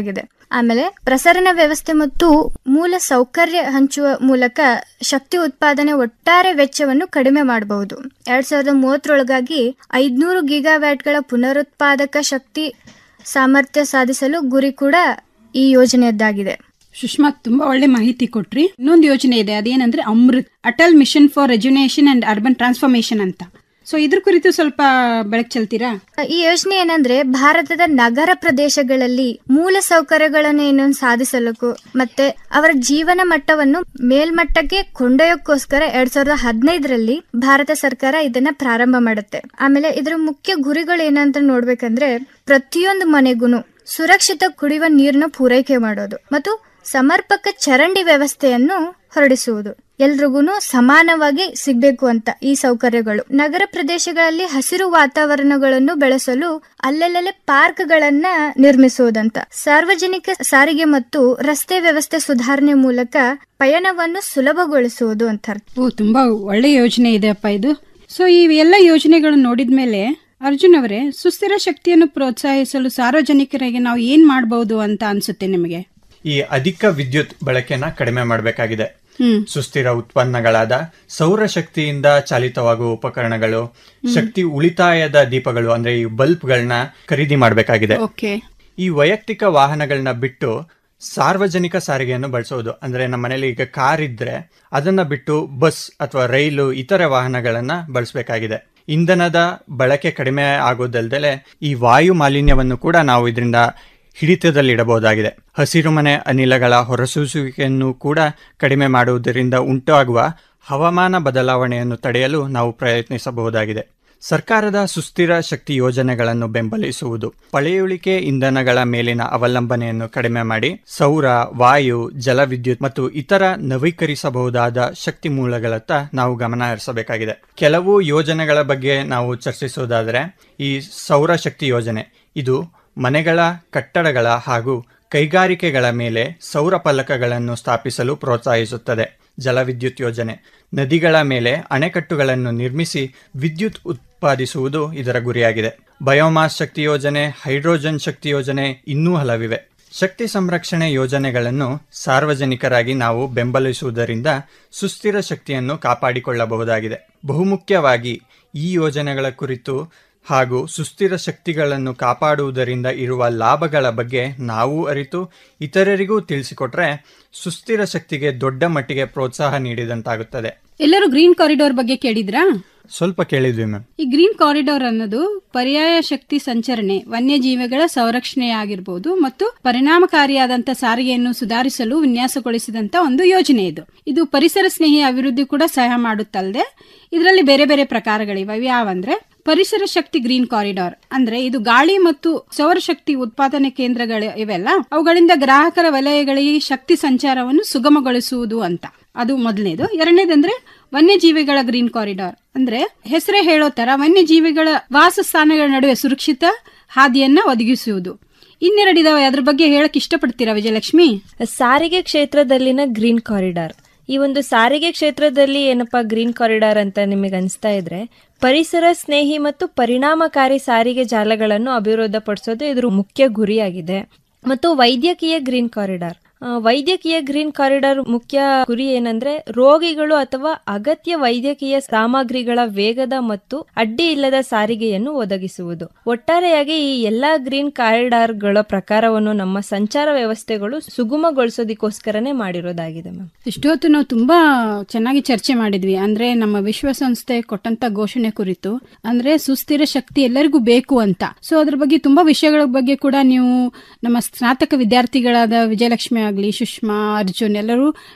ಆಮೇಲೆ ಪ್ರಸರಣ ವ್ಯವಸ್ಥೆ ಮತ್ತು ಮೂಲ ಸೌಕರ್ಯ ಹಂಚುವ ಮೂಲಕ ಶಕ್ತಿ ಉತ್ಪಾದನೆ ಒಟ್ಟಾರೆ ವೆಚ್ಚವನ್ನು ಕಡಿಮೆ ಮಾಡಬಹುದು ಎರಡ್ ಸಾವಿರದ ಮೂವತ್ತರೊಳಗಾಗಿ ಐದ್ನೂರು ಗಿಗಾವ್ಯಾಟ್ಗಳ ಪುನರುತ್ಪಾದಕ ಶಕ್ತಿ ಸಾಮರ್ಥ್ಯ ಸಾಧಿಸಲು ಗುರಿ ಕೂಡ ಈ ಯೋಜನೆಯದ್ದಾಗಿದೆ ಸುಷ್ಮಾ ತುಂಬಾ ಒಳ್ಳೆ ಮಾಹಿತಿ ಕೊಟ್ರಿ ಇನ್ನೊಂದು ಯೋಜನೆ ಇದೆ ಅದೇನಂದ್ರೆ Amrut Atal mission for rejuvenation and urban transformation ಅಂತ ಸೊ ಇದ್ರ ಕುರಿತು ಸ್ವಲ್ಪ ಬೆಳಕು ಚೆಲ್ತೀರಾ ಈ ಯೋಜನೆ ಏನಂದ್ರೆ ಭಾರತದ ನಗರ ಪ್ರದೇಶಗಳಲ್ಲಿ ಮೂಲ ಸೌಕರ್ಯಗಳನ್ನು ಏನು ಸಾಧಿಸಲು ಮತ್ತೆ ಅವರ ಜೀವನ ಮಟ್ಟವನ್ನು ಮೇಲ್ಮಟ್ಟಕ್ಕೆ ಕೊಂಡೊಯ್ಯಕ್ಕೋಸ್ಕರ ಎರಡ್ ಸಾವಿರದ ಹದಿನೈದರಲ್ಲಿ ಭಾರತ ಸರ್ಕಾರ ಇದನ್ನ ಪ್ರಾರಂಭ ಮಾಡುತ್ತೆ ಆಮೇಲೆ ಇದರ ಮುಖ್ಯ ಗುರಿಗಳು ಏನಂತ ನೋಡ್ಬೇಕಂದ್ರೆ ಪ್ರತಿಯೊಂದು ಮನೆಗೂ ಸುರಕ್ಷಿತ ಕುಡಿಯುವ ನೀರನ್ನ ಪೂರೈಕೆ ಮಾಡೋದು ಮತ್ತು ಸಮರ್ಪಕ ಚರಂಡಿ ವ್ಯವಸ್ಥೆಯನ್ನು ಹೊರಡಿಸುವುದು ಎಲ್ರಿಗೂ ಸಮಾನವಾಗಿ ಸಿಗ್ಬೇಕು ಅಂತ ಈ ಸೌಕರ್ಯಗಳು ನಗರ ಪ್ರದೇಶಗಳಲ್ಲಿ ಹಸಿರು ವಾತಾವರಣಗಳನ್ನು ಬೆಳೆಸಲು ಅಲ್ಲಲ್ಲೇ ಪಾರ್ಕ್ಗಳನ್ನ ನಿರ್ಮಿಸುವುದಂತ ಸಾರ್ವಜನಿಕ ಸಾರಿಗೆ ಮತ್ತು ರಸ್ತೆ ವ್ಯವಸ್ಥೆ ಸುಧಾರಣೆ ಮೂಲಕ ಪಯಣವನ್ನು ಸುಲಭಗೊಳಿಸುವುದು ಅಂತ ಅರ್ಥ. ಓ ತುಂಬಾ ಒಳ್ಳೆ ಯೋಜನೆ ಇದೆ ಅಪ್ಪ ಇದು ಸೊ ಈ ಎಲ್ಲ ಯೋಜನೆಗಳು ನೋಡಿದ್ಮೇಲೆ ಅರ್ಜುನ್ ಅವರೇ ಸುಸ್ಥಿರ ಶಕ್ತಿಯನ್ನು ಪ್ರೋತ್ಸಾಹಿಸಲು ಸಾರ್ವಜನಿಕರಿಗೆ ನಾವು ಏನ್ ಮಾಡಬಹುದು ಅಂತ ಅನ್ಸುತ್ತೆ ನಿಮಗೆ ಈ ಅಧಿಕ ವಿದ್ಯುತ್ ಬಳಕೆನ ಕಡಿಮೆ ಮಾಡಬೇಕಾಗಿದೆ ಹ್ಮ್ ಸುಸ್ಥಿರ ಉತ್ಪನ್ನಗಳಾದ ಸೌರಶಕ್ತಿಯಿಂದ ಚಾಲಿತವಾಗುವ ಉಪಕರಣಗಳು ಶಕ್ತಿ ಉಳಿತಾಯದ ದೀಪಗಳು ಅಂದ್ರೆ ಈ ಬಲ್ಬ್ಗಳನ್ನ ಖರೀದಿ ಮಾಡಬೇಕಾಗಿದೆ ಓಕೆ ಈ ವೈಯಕ್ತಿಕ ವಾಹನಗಳನ್ನ ಬಿಟ್ಟು ಸಾರ್ವಜನಿಕ ಸಾರಿಗೆಯನ್ನು ಬಳಸೋದು ಅಂದ್ರೆ ನಮ್ಮ ಮನೇಲಿ ಈಗ ಕಾರ್ ಇದ್ರೆ ಅದನ್ನ ಬಿಟ್ಟು ಬಸ್ ಅಥವಾ ರೈಲು ಇತರೆ ವಾಹನಗಳನ್ನ ಬಳಸಬೇಕಾಗಿದೆ ಇಂಧನದ ಬಳಕೆ ಕಡಿಮೆ ಆಗೋದಲ್ದಲೆ ಈ ವಾಯು ಮಾಲಿನ್ಯವನ್ನು ಕೂಡ ನಾವು ಇದರಿಂದ ಹಿಡಿತದಲ್ಲಿಡಬಹುದಾಗಿದೆ ಹಸಿರುಮನೆ ಅನಿಲಗಳ ಹೊರಸೂಸುವಿಕೆಯನ್ನು ಕೂಡ ಕಡಿಮೆ ಮಾಡುವುದರಿಂದ ಉಂಟಾಗುವ ಹವಾಮಾನ ಬದಲಾವಣೆಯನ್ನು ತಡೆಯಲು ನಾವು ಪ್ರಯತ್ನಿಸಬಹುದಾಗಿದೆ ಸರ್ಕಾರದ ಸುಸ್ಥಿರ ಶಕ್ತಿ ಯೋಜನೆಗಳನ್ನು ಬೆಂಬಲಿಸುವುದು ಪಳೆಯುಳಿಕೆ ಇಂಧನಗಳ ಮೇಲಿನ ಅವಲಂಬನೆಯನ್ನು ಕಡಿಮೆ ಮಾಡಿ ಸೌರ ವಾಯು ಜಲವಿದ್ಯುತ್ ಮತ್ತು ಇತರ ನವೀಕರಿಸಬಹುದಾದ ಶಕ್ತಿ ಮೂಲಗಳತ್ತ ನಾವು ಗಮನ ಹರಿಸಬೇಕಾಗಿದೆ ಕೆಲವು ಯೋಜನೆಗಳ ಬಗ್ಗೆ ನಾವು ಚರ್ಚಿಸುವುದಾದರೆ ಈ ಸೌರಶಕ್ತಿ ಯೋಜನೆ ಇದು ಮನೆಗಳ ಕಟ್ಟಡಗಳ ಹಾಗೂ ಕೈಗಾರಿಕೆಗಳ ಮೇಲೆ ಸೌರ ಫಲಕಗಳನ್ನು ಸ್ಥಾಪಿಸಲು ಪ್ರೋತ್ಸಾಹಿಸುತ್ತದೆ ಜಲವಿದ್ಯುತ್ ಯೋಜನೆ ನದಿಗಳ ಮೇಲೆ ಅಣೆಕಟ್ಟುಗಳನ್ನು ನಿರ್ಮಿಸಿ ವಿದ್ಯುತ್ ಉತ್ಪಾದಿಸುವುದು ಇದರ ಗುರಿಯಾಗಿದೆ ಬಯೋಮಾಸ್ ಶಕ್ತಿ ಯೋಜನೆ ಹೈಡ್ರೋಜನ್ ಶಕ್ತಿ ಯೋಜನೆ ಇನ್ನೂ ಹಲವಿವೆ ಶಕ್ತಿ ಸಂರಕ್ಷಣೆ ಯೋಜನೆಗಳನ್ನು ಸಾರ್ವಜನಿಕರಾಗಿ ನಾವು ಬೆಂಬಲಿಸುವುದರಿಂದ ಸುಸ್ಥಿರ ಶಕ್ತಿಯನ್ನು ಕಾಪಾಡಿಕೊಳ್ಳಬಹುದಾಗಿದೆ ಬಹುಮುಖ್ಯವಾಗಿ ಈ ಯೋಜನೆಗಳ ಕುರಿತು ಹಾಗೂ ಸುಸ್ಥಿರ ಶಕ್ತಿಗಳನ್ನು ಕಾಪಾಡುವುದರಿಂದ ಇರುವ ಲಾಭಗಳ ಬಗ್ಗೆ ನಾವು ಅರಿತು ಇತರರಿಗೂ ತಿಳಿಸಿಕೊಟ್ರೆ ಸುಸ್ಥಿರ ಶಕ್ತಿಗೆ ದೊಡ್ಡ ಮಟ್ಟಿಗೆ ಪ್ರೋತ್ಸಾಹ ನೀಡಿದಂತಾಗುತ್ತದೆ ಎಲ್ಲರೂ ಗ್ರೀನ್ ಕಾರಿಡಾರ್ ಬಗ್ಗೆ ಕೇಳಿದ್ರಾ ಸ್ವಲ್ಪ ಕೇಳಿದ್ವಿ ಮ್ಯಾಮ್ ಈ ಗ್ರೀನ್ ಕಾರಿಡಾರ್ ಅನ್ನೋದು ಪರ್ಯಾಯ ಶಕ್ತಿ ಸಂಚರಣೆ ವನ್ಯಜೀವಿಗಳ ಸಂರಕ್ಷಣೆಯಾಗಿರ್ಬೋದು ಮತ್ತು ಪರಿಣಾಮಕಾರಿಯಾದಂತ ಸಾರಿಗೆಯನ್ನು ಸುಧಾರಿಸಲು ವಿನ್ಯಾಸಗೊಳಿಸಿದಂತ ಒಂದು ಯೋಜನೆ ಇದು ಇದು ಪರಿಸರ ಸ್ನೇಹಿ ಅಭಿವೃದ್ಧಿ ಕೂಡ ಸಹಾಯ ಮಾಡುತ್ತಲ್ಲದೆ ಇದರಲ್ಲಿ ಬೇರೆ ಬೇರೆ ಪ್ರಕಾರಗಳಿವೆ ಯಾವಂದ್ರೆ ಪರಿಸರ ಶಕ್ತಿ ಗ್ರೀನ್ ಕಾರಿಡಾರ್ ಅಂದ್ರೆ ಇದು ಗಾಳಿ ಮತ್ತು ಸೌರಶಕ್ತಿ ಉತ್ಪಾದನೆ ಕೇಂದ್ರಗಳು ಇವೆಲ್ಲ ಅವುಗಳಿಂದ ಗ್ರಾಹಕರ ವಲಯಗಳಿಗೆ ಶಕ್ತಿ ಸಂಚಾರವನ್ನು ಸುಗಮಗೊಳಿಸುವುದು ಅಂತ ಅದು ಮೊದಲನೇದು ಎರಡನೇದಂದ್ರೆ ವನ್ಯಜೀವಿಗಳ ಗ್ರೀನ್ ಕಾರಿಡಾರ್ ಅಂದ್ರೆ ಹೆಸರೇ ಹೇಳೋ ತರ ವನ್ಯಜೀವಿಗಳ ವಾಸಸ್ಥಾನಗಳ ನಡುವೆ ಸುರಕ್ಷಿತ ಹಾದಿಯನ್ನ ಒದಗಿಸುವುದು ಇನ್ನೆರಡಿದಾವೆ ಅದ್ರ ಬಗ್ಗೆ ಹೇಳಕ್ ಇಷ್ಟಪಡ್ತೀರಾ ವಿಜಯಲಕ್ಷ್ಮಿ ಸಾರಿಗೆ ಕ್ಷೇತ್ರದಲ್ಲಿನ ಗ್ರೀನ್ ಕಾರಿಡಾರ್ ಈ ಒಂದು ಸಾರಿಗೆ ಕ್ಷೇತ್ರದಲ್ಲಿ ಏನಪ್ಪಾ ಗ್ರೀನ್ ಕಾರಿಡಾರ್ ಅಂತ ನಿಮಗೆ ಅನಿಸ್ತಾ ಇದ್ರೆ ಪರಿಸರ ಸ್ನೇಹಿ ಮತ್ತು ಪರಿಣಾಮಕಾರಿ ಸಾರಿಗೆ ಜಾಲಗಳನ್ನು ಅಭಿವೃದ್ಧಿಪಡಿಸೋದು ಇದ್ರ ಮುಖ್ಯ ಗುರಿಯಾಗಿದೆ ಮತ್ತು ವೈದ್ಯಕೀಯ ಗ್ರೀನ್ ಕಾರಿಡಾರ್ ಆ, ವೈದ್ಯಕೀಯ ಗ್ರೀನ್ ಕಾರಿಡಾರ್ ಮುಖ್ಯ ಗುರಿ ಏನಂದ್ರೆ ರೋಗಿಗಳು ಅಥವಾ ಅಗತ್ಯ ವೈದ್ಯಕೀಯ ಸಾಮಗ್ರಿಗಳ ವೇಗದ ಮತ್ತು ಅಡ್ಡಿ ಇಲ್ಲದ ಸಾರಿಗೆಯನ್ನು ಒದಗಿಸುವುದು ಒಟ್ಟಾರೆಯಾಗಿ ಈ ಎಲ್ಲಾ ಗ್ರೀನ್ ಕಾರಿಡಾರ್ಗಳ ಪ್ರಕಾರವನ್ನು ನಮ್ಮ ಸಂಚಾರ ವ್ಯವಸ್ಥೆಗಳು ಸುಗಮಗೊಳಿಸೋದಕ್ಕೋಸ್ಕರನೇ ಮಾಡಿರೋದಾಗಿದೆ ಮ್ಯಾಮ್ ಇಷ್ಟೊತ್ತು ನಾವು ತುಂಬಾ ಚೆನ್ನಾಗಿ ಚರ್ಚೆ ಮಾಡಿದ್ವಿ ಅಂದ್ರೆ ನಮ್ಮ ವಿಶ್ವಸಂಸ್ಥೆ ಕೊಟ್ಟಂತ ಘೋಷಣೆ ಕುರಿತು ಅಂದ್ರೆ ಸುಸ್ಥಿರ ಶಕ್ತಿ ಎಲ್ಲರಿಗೂ ಬೇಕು ಅಂತ ಸೊ ಅದ್ರ ಬಗ್ಗೆ ತುಂಬಾ ವಿಷಯಗಳ ಬಗ್ಗೆ ಕೂಡ ನೀವು ನಮ್ಮ ಸ್ನಾತಕ ವಿದ್ಯಾರ್ಥಿಗಳಾದ ವಿಜಯಲಕ್ಷ್ಮಿ ಆಗ್ಲಿ ಸುಷ್ಮಾ ಅರ್ಜುನ್ ಎಲ್ಲರೂ